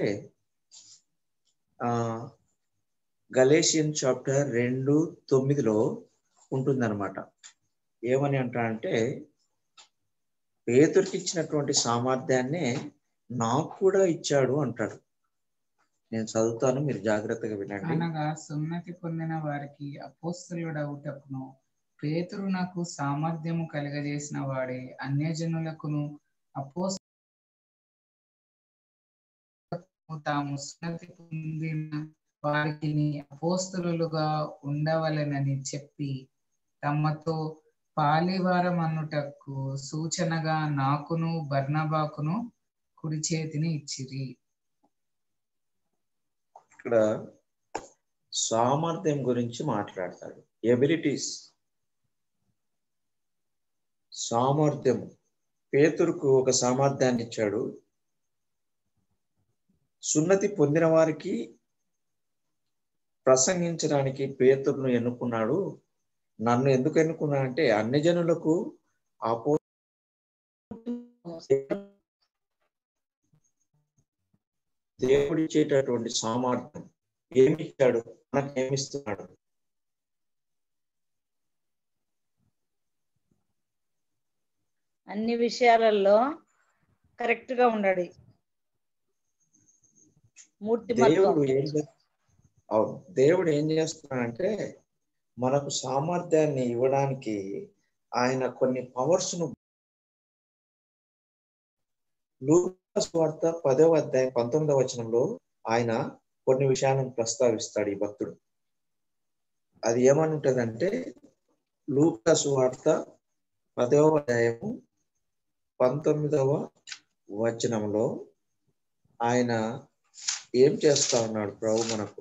ఆ గలేషియన్ చాప్టర్ రెండు తొమ్మిదిలో ఉంటుందన్నమాట ఏమని అంటాడంటే పేతురికి ఇచ్చినటువంటి సామర్థ్యాన్నే నాకు కూడా ఇచ్చాడు అంటాడు నేను చదువుతాను మీరు జాగ్రత్తగా వినండి అనగా సున్నతి పొందిన వారికి అపోస్తలుడవుటకును పేతురు నాకు సామర్థ్యము కలుగజేసిన వాడే అన్యజనులకును అపోస్తలు తాము సున్నతి పొందిన వారికి అపోస్తలుగా ఉండవలెనని చెప్పి తమతో పాలివారం అన్నుటకు సూచనగా నాకును బర్నబాకును కుడి చేతిని ఇచ్చిరి ఇక్కడ సామర్థ్యం గురించి మాట్లాడతాడు ఎబిలిటీస్ సామర్థ్యం పేతురుకు ఒక సామర్థ్యాన్ని ఇచ్చాడు సున్నతి పొందిన వారికి ప్రసంగించడానికి పేతురును ఎన్నుకున్నాడు నన్ను ఎందుకు ఎన్నుకున్నాడంటే అన్ని జనులకు ఆపో దేవుడిచ్చేటటువంటి సామర్థ్యం ఏమి ఇచ్చాడు మనకు ఏమిస్తున్నాడు అన్ని విషయాలలో కరెక్ట్ గా ఉండాడు మూర్తిమత్వం దేవుడు ఏం చే- అవును దేవుడు ఏం చేస్తున్నాడంటే మనకు సామర్థ్యాన్ని ఇవ్వడానికి ఆయన కొన్ని పవర్స్ ను లూకాసు వార్త పదవ అధ్యాయం పంతొమ్మిదవ వచనంలో ఆయన కొన్ని విషయాలను ప్రస్తావిస్తాడు ఈ భక్తుడు అది ఏమని ఉంటుందంటే లూకాసు వార్త పదవ అధ్యాయము పంతొమ్మిదవ వచనంలో ఆయన ఏం చేస్తా ఉన్నాడు ప్రభు మనకు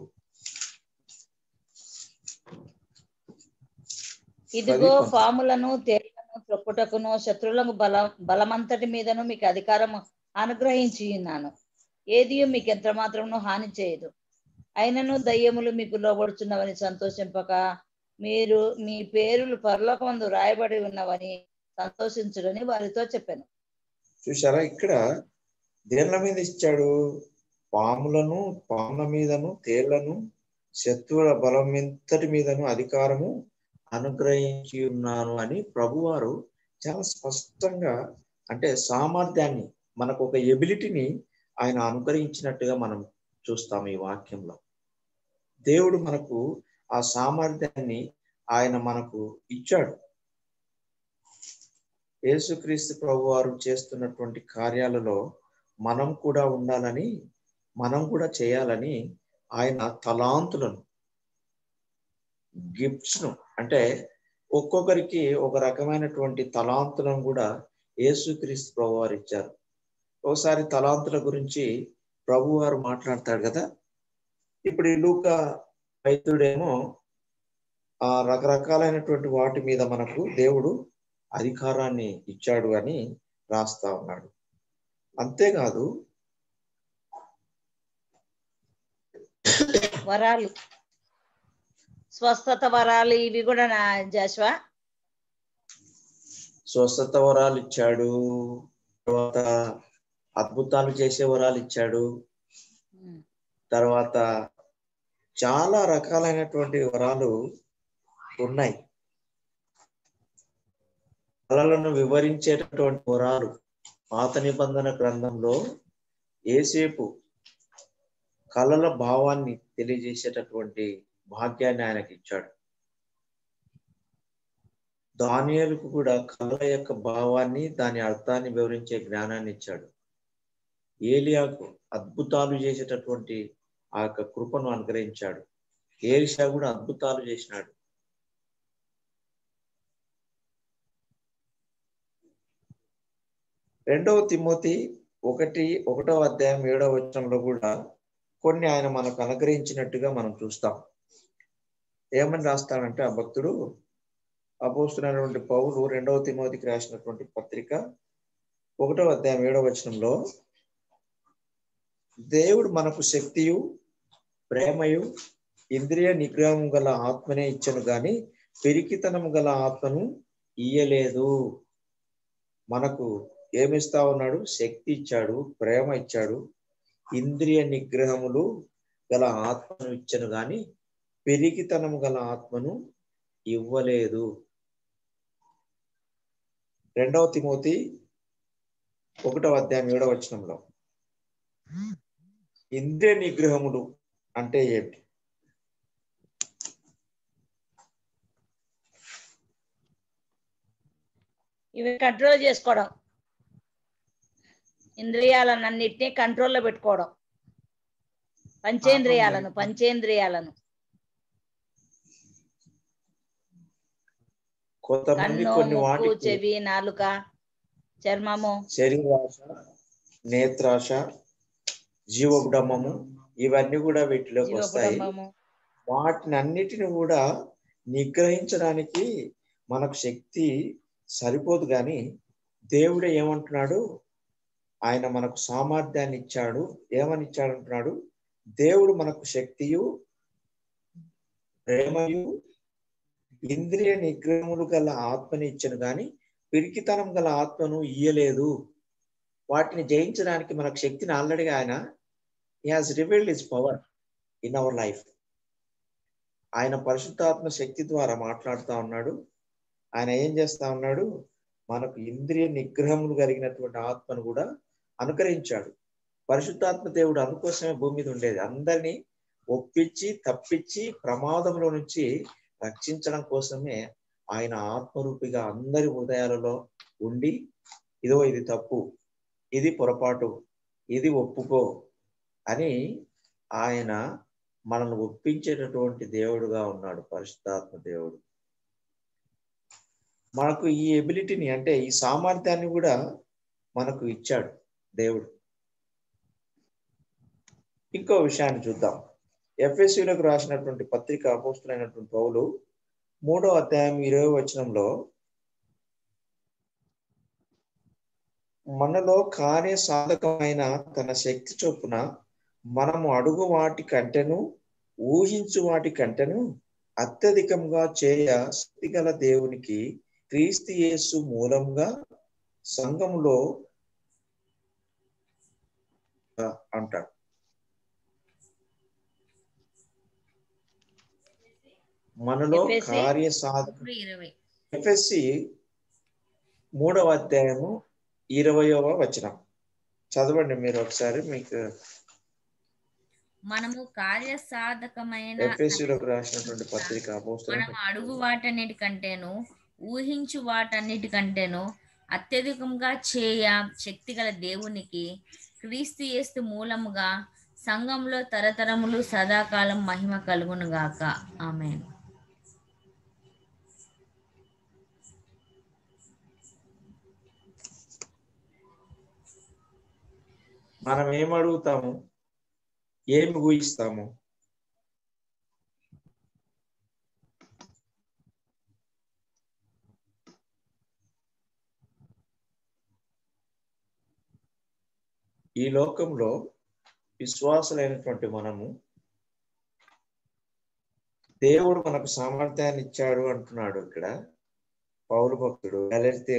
ఇదిగో పది- పాములను తేళ్లను త్రొక్కుటకును శత్రువులకు బల బలమంతటి మీదను మీకు అధికారం అనుగ్రహించి ఉన్నాను ఏది మీకు ఎంత మాత్రమును హాని చేయదు అయినను దయ్యములు మీకు లోబడుచున్నవని సంతోషింపక మీరు మీ పేరులు పరలోకమందు రాయబడి ఉన్నవని సంతోషించుడని వారితో చెప్పాను చూసారా ఇక్కడ దేనిల మీద ఇచ్చాడు పాములను పాముల మీదను తేళ్లను శత్రువుల బలం ఎంతటి మీదను అధికారము అనుగ్రహించి ఉన్నాను అని ప్రభువారు చాలా స్పష్టంగా అంటే సామర్థ్యాన్ని మనకు ఒక ఎబిలిటీని ఆయన అనుగ్రహించినట్టుగా మనం చూస్తాం ఈ వాక్యంలో దేవుడు మనకు ఆ సామర్థ్యాన్ని ఆయన మనకు ఇచ్చాడు యేసుక్రీస్తు ప్రభు వారు చేస్తున్నటువంటి కార్యాలలో మనం కూడా ఉండాలని మనం కూడా చేయాలని ఆయన తలాంతులను గిఫ్ట్స్ ను అంటే ఒక్కొక్కరికి ఒక రకమైనటువంటి తలాంతులను కూడా యేసుక్రీస్తు ప్రభు వారు ఇచ్చారు ఒకసారి తలాంతుల గురించి ప్రభు వారు మాట్లాడతాడు కదా ఇప్పుడు ఈ లూక వైద్యుడేమో ఆ రకరకాలైనటువంటి వాటి మీద మనకు దేవుడు అధికారాన్ని ఇచ్చాడు అని రాస్తా ఉన్నాడు అంతేకాదు వరాలు స్వస్థత వరాలు ఇవి కూడా నా జాస్వా స్వస్థత వరాలు ఇచ్చాడు తర్వాత అద్భుతాలు చేసే వరాలు ఇచ్చాడు తర్వాత చాలా రకాలైనటువంటి వరాలు ఉన్నాయి కళలను వివరించేటటువంటి వరాలు పాత నిబంధన గ్రంథంలో ఏసేపు కళల భావాన్ని తెలియజేసేటటువంటి భాగ్యాన్ని ఆయనకి ఇచ్చాడు దానియలకు కూడా కళ యొక్క భావాన్ని దాని అర్థాన్ని వివరించే జ్ఞానాన్ని ఇచ్చాడు ఏలియాకు అద్భుతాలు చేసేటటువంటి ఆ యొక్క కృపను అనుగ్రహించాడు ఏలిషా కూడా అద్భుతాలు చేసినాడు రెండవ తిమోతి ఒకటి ఒకటవ అధ్యాయం ఏడవ వచనంలో కూడా కొన్ని ఆయన మనకు అనుగ్రహించినట్టుగా మనం చూస్తాం ఏమని రాస్తాడంటే ఆ భక్తుడు అపోస్తున్నటువంటి పౌలు రెండవ తిమోతికి రాసినటువంటి పత్రిక ఒకటవ అధ్యాయం ఏడవ వచనంలో దేవుడు మనకు శక్తియు ప్రేమయు ఇంద్రియ నిగ్రహం గల ఆత్మనే ఇచ్చను గాని పెరికితనం గల ఆత్మను ఇయ్యలేదు మనకు ఏమిస్తా ఉన్నాడు శక్తి ఇచ్చాడు ప్రేమ ఇచ్చాడు ఇంద్రియ నిగ్రహములు గల ఆత్మను ఇచ్చను గాని పెరిగితనము గల ఆత్మను ఇవ్వలేదు రెండవ తిమోతి ఒకటవ అధ్యాయం ఏడవ వచనంలో ఇంద్రియ నిగ్రహములు అంటే ఏంటి ఇవి కంట్రోల్ చేసుకోవడం ఇంద్రియాలన్నింటినీ కంట్రోల్లో పెట్టుకోవడం పంచేంద్రియాలను పంచేంద్రియాలను కొంతమంది కన్ను కొన్ని ముక్కు వాటికి చెవి నాలుక చర్మము శరీరాశ నేత్రాశ జీవబుడమ్మము ఇవన్నీ కూడా వీటిలోకి వస్తాయి జీవకుటుంబము వాటిని అన్నిటిని కూడా నిగ్రహించడానికి మనకు శక్తి సరిపోదు కానీ దేవుడే ఏమంటున్నాడు ఆయన మనకు సామర్థ్యాన్ని ఇచ్చాడు ఏమని ఇచ్చాడు అంటున్నాడు దేవుడు మనకు శక్తియు ప్రేమయు ఇంద్రియ నిగ్రహములు గల ఆత్మని ఇచ్చను కానీ పిరికితనం గల ఆత్మను ఇయ్యలేదు వాటిని జయించడానికి మనకు శక్తిని ఆల్రెడీ ఆయన he has revealed his power in our life ఆయన పరిశుద్ధాత్మ శక్తి ద్వారా మాట్లాడుతూ ఉన్నాడు ఆయన ఏం చేస్తా ఉన్నాడు మనకు ఇంద్రియ నిగ్రహములు కలిగినటువంటి ఆత్మను కూడా అనుగ్రహించాడు పరిశుద్ధాత్మ దేవుడు అందుకోసమే భూమి మీద ఉండేది అందరినీ ఒప్పించి తప్పించి ప్రమాదంలో నుంచి రక్షించడం కోసమే ఆయన ఆత్మరూపిగా అందరి హృదయాలలో ఉండి ఇదో ఇది తప్పు ఇది పొరపాటు ఇది ఒప్పుకో అని ఆయన మనల్ని ఒప్పించేటటువంటి దేవుడుగా ఉన్నాడు పరిశుద్ధాత్మ దేవుడు మనకు ఈ ఎబిలిటీని అంటే ఈ సామర్థ్యాన్ని కూడా మనకు ఇచ్చాడు దేవుడు ఇంకో విషయాన్ని చూద్దాం ఎఫ్ఎస్యులకు రాసినటువంటి పత్రిక అపోస్తులైనటువంటి పౌలు మూడో అధ్యాయం ఇరవై వచనంలో మనలో కార్య సాధకమైన తన శక్తి చొప్పున మనము అడుగు వాటి కంటెను ఊహించు వాటి కంటెను అత్యధికంగా చేయ శక్తిగల దేవునికి క్రీస్తు యేసు మూలంగా సంఘములో ఆ, అంటాడు మనలో ఎఫెసీ కార్య సాధ ఒకటి ఇరవై ఎఫ్ఎస్సి మూడవ అధ్యాయము ఇరవయవ వచనం చదవండి మీరు ఒకసారి మీకు మనము కార్యసాధకమైన ఎఫ్ఎస్సిలోకి రాసినటువంటి పత్రిక మనం అపోస్తలుల అడుగు వాటన్నిటికంటేను ఊహించు వాటన్నిటికంటేను అత్యధికంగా చేయ శక్తిగల దేవునికి క్రీస్తు యేస్తు మూలముగా సంఘంలో తరతరములు సదాకాలం మహిమ కలుగును గాక ఆమె మనం ఏం అడుగుతాము ఏమి ఊహిస్తాము ఈ లోకంలో విశ్వాసులైనటువంటి మనము దేవుడు మనకు సామర్థ్యాన్ని ఇచ్చాడు అంటున్నాడు ఇక్కడ పౌరు భక్తుడు గలెత్తే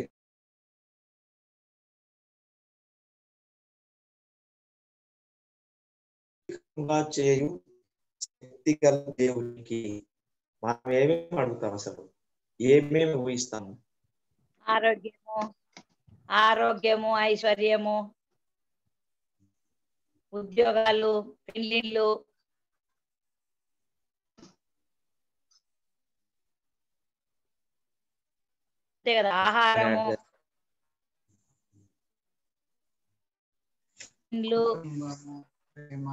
అద్భుతంగా చేయు శక్తి గల దేవునికి మనం ఏమేమి అడుగుతాం అసలు ఏమేమి ఊహిస్తాము ఆరోగ్యము ఆరోగ్యము ఐశ్వర్యము ఉద్యోగాలు పెళ్లిళ్ళు అంతే కదా ఆహారము ఇండ్లు కుటుంబము, ప్రేమ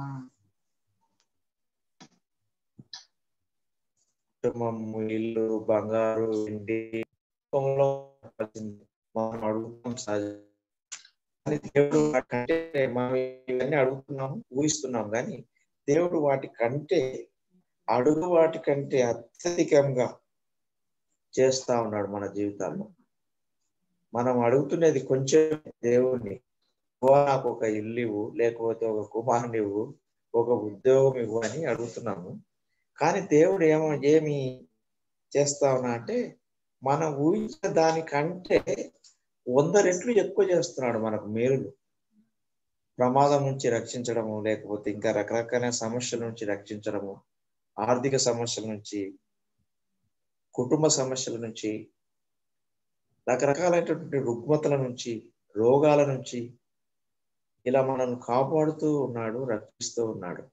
కుటుంబము ఇల్లు బంగారు ఇంటి రూపంలో కావాల్సింది మనం అడుగుతాం సహజం కానీ దేవుడు వాటికంటే మనం ఇవన్నీ అడుగుతున్నాము ఊహిస్తున్నాం కానీ దేవుడు వాటి కంటే అడుగు వాటి కంటే అత్యధికంగా చేస్తా ఉన్నాడు మన జీవితాల్లో మనం అడుగుతున్నది కొంచెం దేవుణ్ణి "ఓ, నాకు ఒక ఇల్లు ఇవ్వు లేకపోతే ఒక కుమారుని ఇవ్వు ఒక ఉద్యోగం ఇవ్వు అని అడుగుతున్నాము కానీ దేవుడు ఏమో ఏమి చేస్తా ఉన్నా అంటే మనం ఊహించిన దానికంటే వంద రెట్లు ఎక్కువ చేస్తున్నాడు మనకు మేలులు ప్రమాదం నుంచి రక్షించడము లేకపోతే ఇంకా రకరకాల సమస్యల నుంచి రక్షించడము ఆర్థిక సమస్యల నుంచి కుటుంబ సమస్యల నుంచి రకరకాలైనటువంటి రుగ్మతల నుంచి రోగాల నుంచి ఇలా మనల్ని కాపాడుతూ ఉన్నాడు రక్షిస్తూ ఉన్నాడు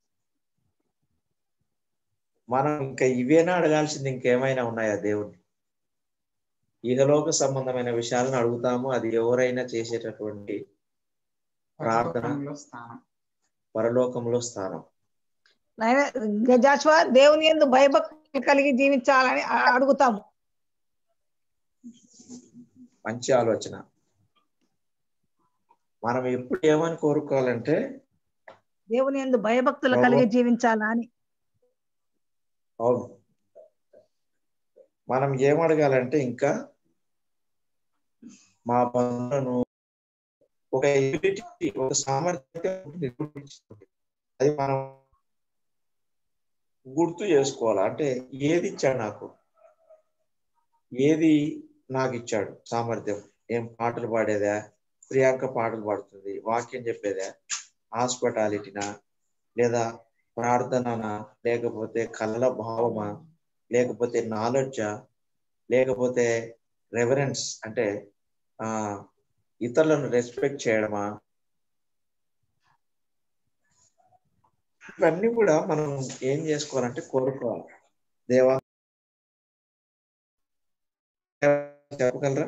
మనం ఇంకా ఇవేనా అడగాల్సింది ఇంకేమైనా ఉన్నాయా దేవుడిని ఈహలోక సంబంధమైన విషయాలను అడుగుతాము అది ఎవరైనా చేసేటటువంటి ప్రార్థన పరలోకంలో స్థానం పరలోకంలో స్థానం గజాశ్వ దేవుని ఎందు భయభక్తి కలిగి జీవించాలని అ- అడుగుతాము మంచి ఆలోచన మనం ఎప్పుడు ఏమని కోరుకోవాలంటే దేవుని ఎందు భయభక్తులు ప్రభు. కలిగి జీవించాలా అని అవును మనం ఏం అడగాలంటే ఇంకా మా పనులను ఒక ఎబిలిటీ ఒక సామర్థ్యం నిరూపించుకోండి అది మనం గుర్తు చేసుకోవాలి అంటే ఏది ఇచ్చాడు నాకు ఏది నాకు ఇచ్చాడు సామర్థ్యం ఏం పాటలు పాడేదా ప్రియాంక పాటలు పాడుతుంది వాక్యం చెప్పేదా హాస్పిటాలిటీనా లేదా ప్రార్థననా లేకపోతే కళ్ళ భావమా లేకపోతే నాలెడ్జా లేకపోతే రెవరెన్స్ అంటే ఆ ఇతరులను రెస్పెక్ట్ చేయడమా ఇవన్నీ కూడా మనం ఏం చేసుకోవాలంటే కోరుకోవాలి దేవా చెప్పగలరా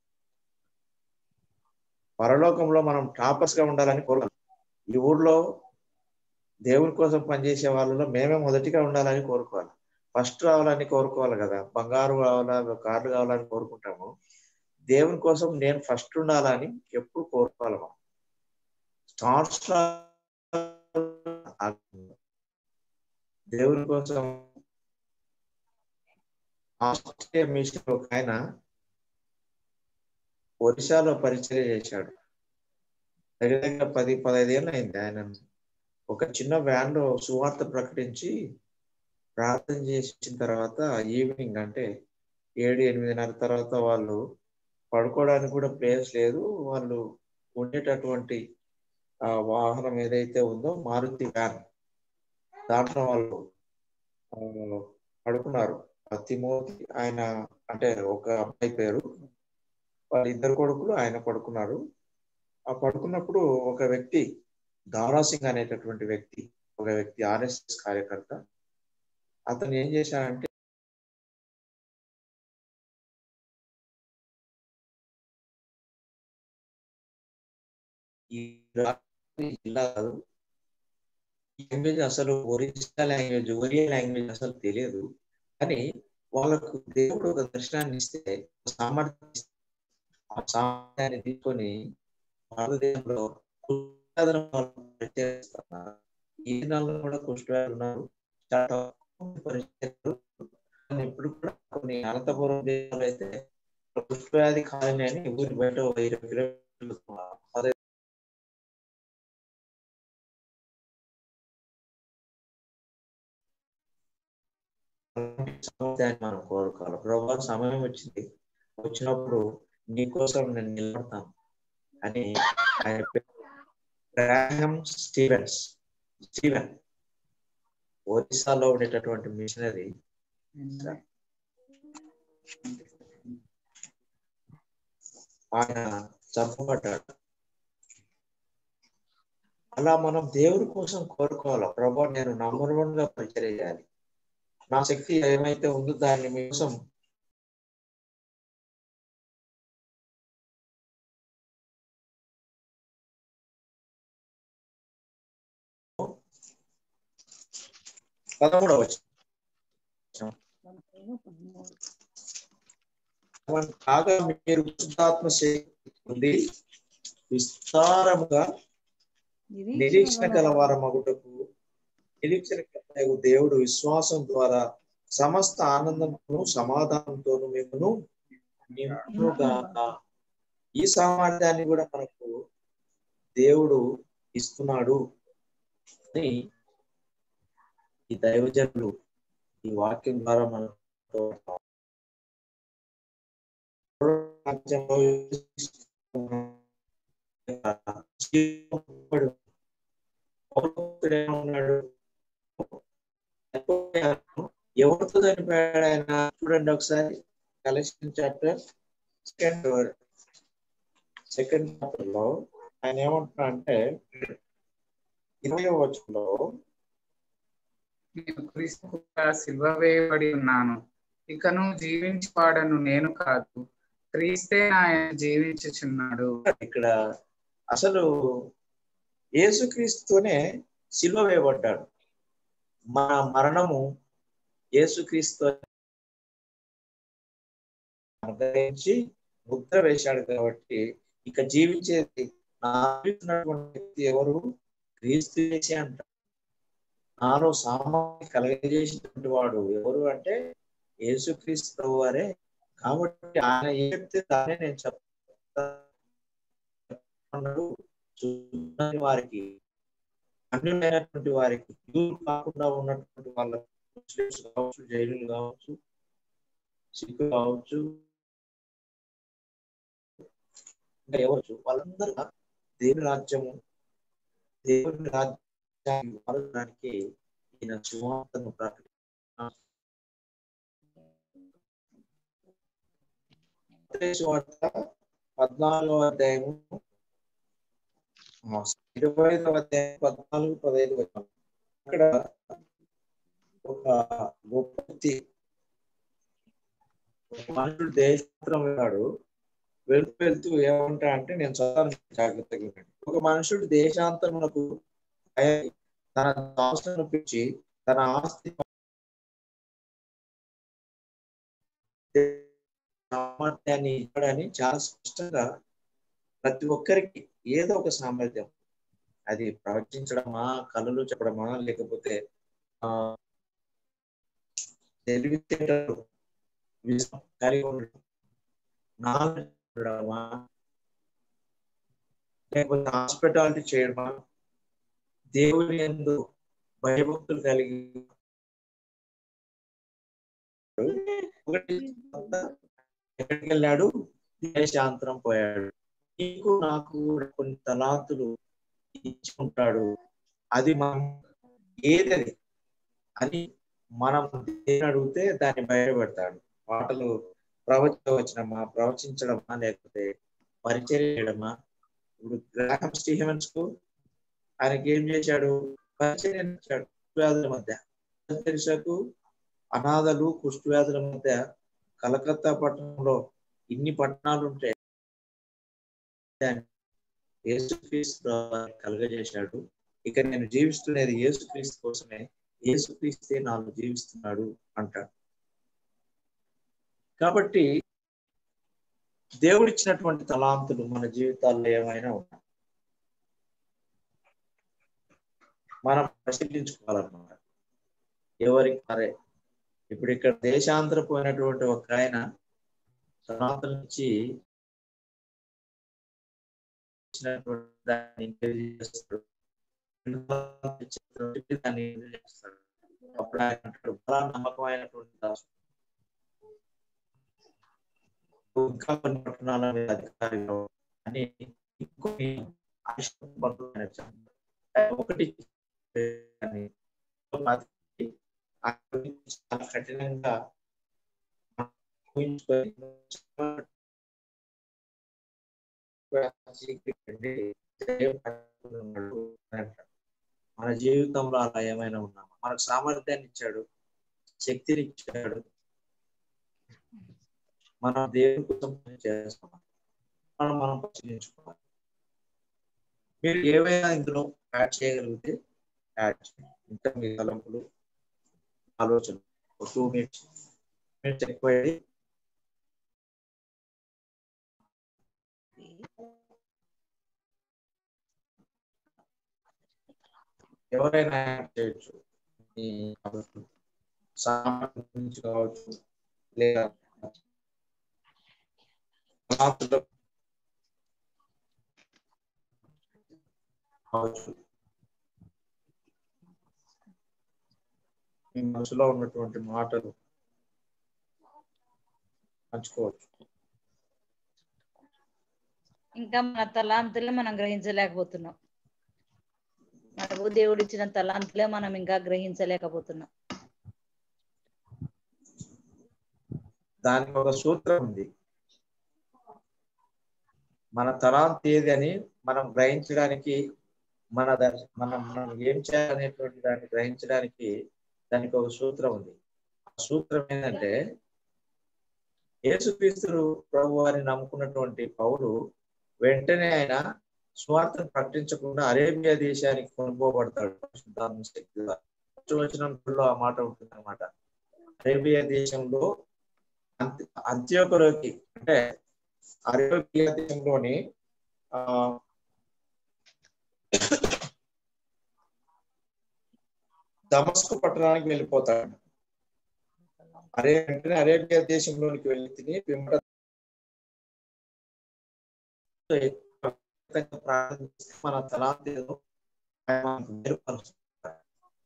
పరలోకంలో మనం టాపర్స్ గా ఉండాలని కోరుకోవాలి ఈ ఊర్లో దేవుని కోసం పనిచేసే వాళ్ళలో మేమే మొదటిగా ఉండాలని కోరుకోవాలి ఫస్ట్ రావాలని కోరుకోవాలి కదా బంగారు కావాలా కార్లు కావాలని కోరుకుంటాము దేవుని కోసం నేను ఫస్ట్ ఉండాలని ఎప్పుడు కోరుకోవాలి మనం స్టార్స్ దేవుని కోసం ఆస్ట్రేలియా మిషన్ ఒక ఆయన ఒరిస్సాలో పరిచయం చేశాడు దగ్గర దగ్గర పది పదహైదు ఏళ్ళు అయింది ఆయన ఒక చిన్న వ్యాన్ లో సువార్త ప్రకటించి ప్రార్థన చేసి వచ్చిన తర్వాత ఈవినింగ్ అంటే ఏడు ఎనిమిదిన్నర తర్వాత వాళ్ళు పడుకోవడానికి కూడా ప్లేస్ లేదు వాళ్ళు ఉండేటటువంటి ఆ వాహనం ఏదైతే ఉందో మారుతి వ్యాన్ దాంట్లో వాళ్ళు ఆ, పడుకున్నారు ఆ తిమోతి ఆయన అంటే ఒక అబ్బాయి పేరు వాళ్ళ ఇద్దరు కొడుకులు ఆయన పడుకున్నారు ఆ పడుకున్నప్పుడు ఒక వ్యక్తి దారా సింగ్ అనేటటువంటి వ్యక్తి ఒక వ్యక్తి ఆర్ఎస్ఎస్ కార్యకర్త అతను ఏం చేశాడంటే ఈ రాత్రి జిల్లా కాదు లాంగ్వేజ్ అసలు ఒరిజినల్ లాంగ్వేజ్ ఒరియా లాంగ్వేజ్ అసలు తెలియదు కానీ వాళ్ళకు దేవుడు ఒక దర్శనాన్ని ఇస్తే ఒక సామర్థ్యం ఇస్తే, ఆ సామర్థ్యాన్ని తీసుకొని భారతదేశంలో కుష్ఠవ్యాధులను వాళ్ళు పరిచయిస్తున్నారు. ఈ దినాల్లో కూడా కుష్ఠవ్యాధులు ఉన్నారు చాలా తక్కువ పరిచయాలు కానీ ఇప్పుడు కూడా కొన్ని అనంతపురం దేశాలు అయితే కుష్ఠవ్యాధి కాలనీ అని ఊరి బయట ఒక ఇరవై కిలోమీటర్లు పదే సామర్థ్యాన్ని మనం కోరుకోవాలి ప్రభావ సమయం వచ్చింది వచ్చినప్పుడు నీకోసం నేను నిలబడతాను అని ఆయన పేరు గ్రాహం స్టీవెన్స్ స్టీవెన్ ఒరిస్సాలో ఉండేటటువంటి మిషనరీ ఆయన చంపబడ్డాడు అలా మనం దేవుడి కోసం కోరుకోవాలి ప్రభా నేను నంబర్ వన్ గా పరిచయం చేయాలి నా శక్తి ఏమైతే ఉందో దాన్ని మీకోసం పదమూడవ వచనం. మనం కాగా మీరు శుద్ధాత్మ శక్తి ఉంది విస్తారముగా నిరీక్షణ గల మగుటకు నిరీక్షణ కలిగు దేవుడు విశ్వాసం ద్వారా సమస్త ఆనందంతోను సమాధానంతోను మిమ్మను నింపుగాక ఈ సామర్థ్యాన్ని కూడా మనకు దేవుడు ఇస్తున్నాడు అని ఈ దైవజనులు ఈ వాక్యం ద్వారా మనతో ఉన్నాడు ఎవరితో చనిపోయాడు ఆయన చూడండి ఒకసారి collection chapter second second chapter లో ఆయన ఏమంటున్నా అంటే ఇరవై వచ్చంలో నేను క్రీస్తు సిల్వ వేయబడి ఉన్నాను ఇకను జీవించువాడను నేను కాదు క్రీస్తే ఆయన జీవించుచున్నాడు ఇక్కడ అసలు యేసుక్రీస్తుతోనే సిలువ వేయబడ్డాడు మన మరణము యేసుక్రీస్తు అనుగ్రహించి ముద్ర వేశాడు కాబట్టి ఇక జీవించేది నాటువంటి వ్యక్తి ఎవరు క్రీస్తు చేసి అంట నాలో సామాన్య కలగజేసినటువంటి వాడు ఎవరు అంటే యేసుక్రీస్తు ప్రభు వారే కాబట్టి ఆయన ఏ చెప్తే దానే నేను చెప్తాను చూడని వారికి అన్యులైనటువంటి వారికి యూరు కాకుండా ఉన్నటువంటి వాళ్ళకు ముస్లిమ్స్ కావచ్చు జైలులు కావచ్చు సిక్కు కావచ్చు ఇంకా ఎవరు వాళ్ళందరూ దేవుని రాజ్యము దేవుని రాజ్యాన్ని మారడానికి ఈయన సువార్తను ప్రకటి వార్త పద్నాలుగో అధ్యాయము ఇరవై ఐదవ అధ్యాయం పద్నాలుగు పదహైదు వచ్చాం అక్కడ ఒక గొప్ప వ్యక్తి ఒక మనుషుడు దేశాంతరం వెళ్ళాడు వెళ్తూ వెళ్తూ ఏమంటా అంటే నేను చదువు జాగ్రత్తగా వినండి. ఒక మనుషుడు దేశాంతరమునకు అయ్యి తన దాసులను పిలిచి తన ఆస్తి సామర్థ్యాన్ని ఇవ్వడని చాలా స్పష్టంగా ప్రతి ఒక్కరికి ఏదో ఒక సామర్థ్యం అది ప్రవచించడమా కళలు చెప్పడమా లేకపోతే ఆ తెలివితేటలు విజయం కలిగి ఉండడం నాలెడ్జ్ ఉండడమా లేకపోతే హాస్పిటాలిటీ చేయడమా దేవుని ఎందు భయభక్తులు కలిగి ఒకటి ఎక్కడికి వెళ్ళాడు దేశాంతరం పోయాడు నీకు నాకు కూడా కొన్ని తలాంతులు ఇచ్చి ఉంటాడు అది మనం ఏదది అని మనం దేని అడిగితే దాన్ని బయటపెడతాడు మాటలు ప్రవచించవచ్చనమా ప్రవచించడమా లేకపోతే పరిచయం చేయడమా ఇప్పుడు గ్రాహం స్టీవెన్స్ కు ఆయనకి ఏం చేశాడు పరిచయం ఇచ్చాడు వ్యాధుల మధ్య తెరిసకు అనాథలు కుష్ఠవ్యాధుల మధ్య కలకత్తా పట్టణంలో ఇన్ని పట్టణాలు ఉంటే యేసుక్రీస్తు కలగజేశాడు ఇక నేను జీవిస్తున్నది యేసుక్రీస్తు కోసమే యేసుక్రీస్తే నాలో జీవిస్తున్నాడు అంటాడు కాబట్టి దేవుడిచ్చినటువంటి తలాంతులు మన జీవితాల్లో ఏమైనా ఉన్నాయి మనం పరిశీలించుకోవాలన్నమాట ఎవరికి సరే ఇప్పుడు ఇక్కడ దేశాంతర పోయినటువంటి ఒక ఆయన తలాంతుల నుంచి ఇచ్చినటువంటి దాన్ని ఇంటర్వ్యూ చేస్తాడు దాన్ని ఇంటర్వ్యూ చేస్తాడు అప్పుడు ఆయన అంటాడు బలా నమ్మకమైనటువంటి దాసు ఇంకా కొన్ని పట్టణాల మీద అధికారి అని ఇంకొన్ని ఒకటి చాలా కఠినంగా మన జీవితంలో అలా ఏమైనా ఉన్నామా మనకు సామర్థ్యాన్ని ఇచ్చాడు శక్తిని ఇచ్చాడు మనం దేవుని కోసం పని చేస్తాం మనం మనం పరిశీలించుకోవాలి మీరు ఏవైనా ఇందులో యాడ్ చేయగలిగితే యాడ్ చేయండి ఇంకా మీ తలంపులు ఆలోచన ఒక టూ మినిట్స్ మినిట్స్ ఎక్కువ ఎవరైనా యాడ్ చేయొచ్చు మీ సామాన్య గురించి కావచ్చు లేదా మాటలు కావచ్చు మీ మనసులో ఉన్నటువంటి మాటలు పంచుకోవచ్చు ఇంకా మన తలాంతులే మనం గ్రహించలేకపోతున్నాం మనకు దేవుడు ఇచ్చిన తలాంతులే మనం ఇంకా గ్రహించలేకపోతున్నాం దానికి ఒక సూత్రం ఉంది మన తలాంత్ ఏది అని మనం గ్రహించడానికి మన దర్శ మనం మనం ఏం చేయాలనేటువంటి దాన్ని గ్రహించడానికి దానికి ఒక సూత్రం ఉంది ఆ సూత్రం ఏంటంటే యేసుక్రీస్తు ప్రభు వారిని నమ్ముకున్నటువంటి పౌరు వెంటనే ఆయన స్వార్థం ప్రకటించకుండా అరేబియా దేశానికి కొనుక్కోబడతాడు పరిశుద్ధాత్మ శక్తి వచనంలో ఆ మాట ఉంటుంది అనమాట అరేబియా దేశంలో అంత్య అంత్యోకలోకి అంటే అరేబియా దేశంలోని ఆ దమస్కు పట్టణానికి వెళ్ళిపోతాడు అరే వెంటనే అరేబియా దేశంలోనికి వెళ్ళి తిని పిమ్మట ప్రార్థిస్తే మన తలాంతి ఏదో ఆయన మనకు వేరుపరుస్తాడు.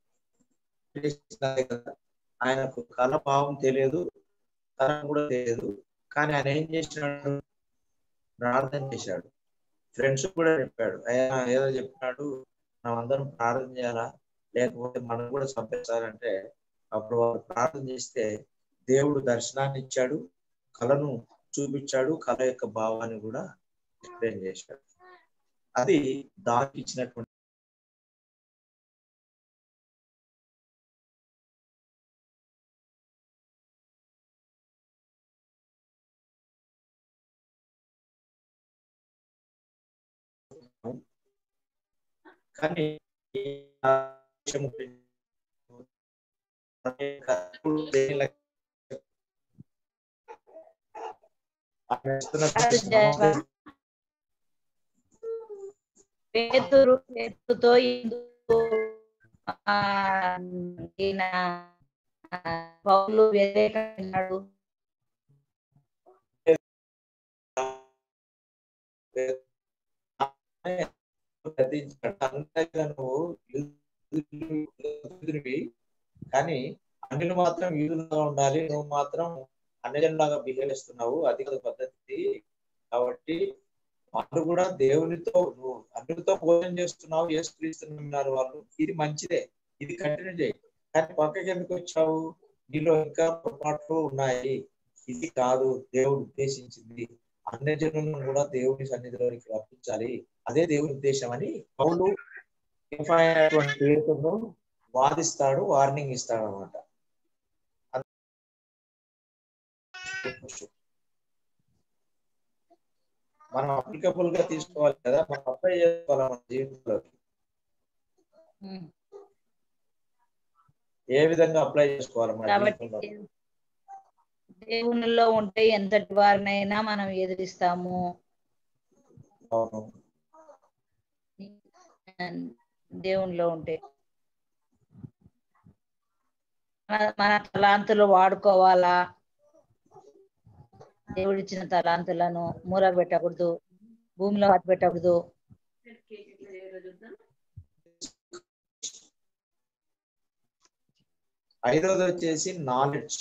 కదా, ఆయనకు కళ భావం తెలియదు తరం కూడా తెలియదు కానీ ఆయన ఏం చేసినాడు ప్రార్థన చేశాడు ఫ్రెండ్స్ కూడా చెప్పాడు ఆయన ఏదో చెప్పినాడు మనం అందరం ప్రార్థన చేయాలా లేకపోతే మనం కూడా చంపేస్తారంటే అప్పుడు వారు ప్రార్థన చేస్తే దేవుడు దర్శనాన్ని ఇచ్చాడు కళను చూపించాడు కళ యొక్క భావాన్ని కూడా ఎక్స్ప్లెయిన్ చేశాడు అది దానికి ఇచ్చినటువంటి కానీ ఆ విషయం గురించి ఆయన ఇస్తున్న పేతురు పేతుతో ఎందుకు ఆ, ఈయన ఆ, పౌలు వ్యతిరేకన్నాడు గద్దించాడు అందరిగా నువ్వు యూదుడివి కానీ అన్యులు మాత్రం యూదులుగా ఉండాలి నువ్వు మాత్రం అన్యజనులాగా బిహేవ్ చేస్తున్నావు అది కాదు పద్ధతి కాబట్టి వాళ్ళు కూడా దేవునితో నువ్వు అన్యులతో భోజనం చేస్తున్నావు ఏసుక్రీస్తున్నారు వాళ్ళు ఇది మంచిదే ఇది కంటిన్యూ చేయి కానీ పక్కకి ఎందుకు వచ్చావు నీలో ఇంకా పొరపాట్లు ఉన్నాయి ఇది కాదు దేవుడు ఉద్దేశించింది అన్ని జనులను కూడా దేవుని సన్నిధిలోనికి రప్పించాలి అదే దేవుని ఉద్దేశం అని పౌలు అయినటువంటి పేరును వాదిస్తాడు వార్నింగ్ ఇస్తాడు అనమాట మనం అప్లికబుల్ గా తీసుకోవాలి కదా మనం అప్లై చేసుకోవాలి మన జీవితంలోకి ఉమ్. ఏ విధంగా అప్లై చేసుకోవాలి మన కాబట్టి జీవితంలో దేవునిలో ఉంటే ఎంతటి వారినైనా మనం ఎదిరిస్తాము అవును దేవునిలో ఉంటే మన- మన తలాంతులు వాడుకోవాలా దేవుడిచ్చిన తలాంతులను మూర పెట్టకూడదు భూమిలో పాతి పెట్టకూడదు ఐదోది వచ్చేసి నాలెడ్జ్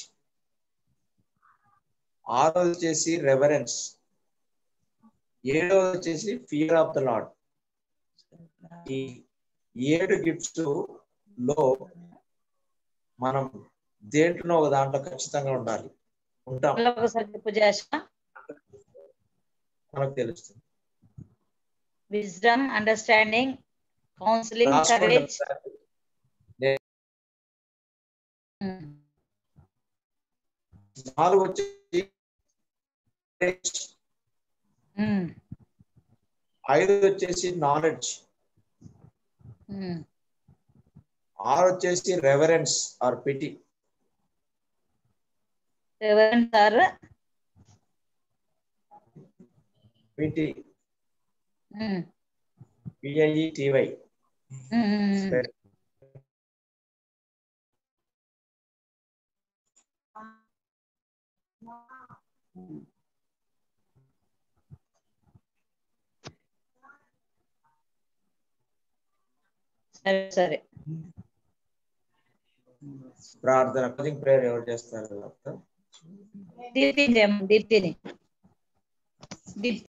ఆరోది వచ్చేసి రెవరెన్స్ ఏడోది వచ్చేసి ఫియర్ ఆఫ్ ద లాడ్ ఈ ఏడు గిఫ్ట్స్ లో మనం దేంట్లో ఒక దాంట్లో ఖచ్చితంగా ఉండాలి ఉంటాం మళ్ళీ ఒకసారి చెప్పు చేసా మనకు తెలుస్తుంది విజ్డమ్ అండర్స్టాండింగ్ కౌన్సిలింగ్ రాసుకోండి కరేజ్ ఒకసారి. నే- నాలుగు వచ్చేసి ఐదు వచ్చేసి నాలెడ్జ్ ఆరు వచ్చేసి reverence or piety sir piety P I E T Y సరే సరే ప్రార్థన క్లోజింగ్ ప్రేయర్ ఎవరు చేస్తారు డాక్టర్ దీప్తిని చేయమను, దీప్తిని దీప్తి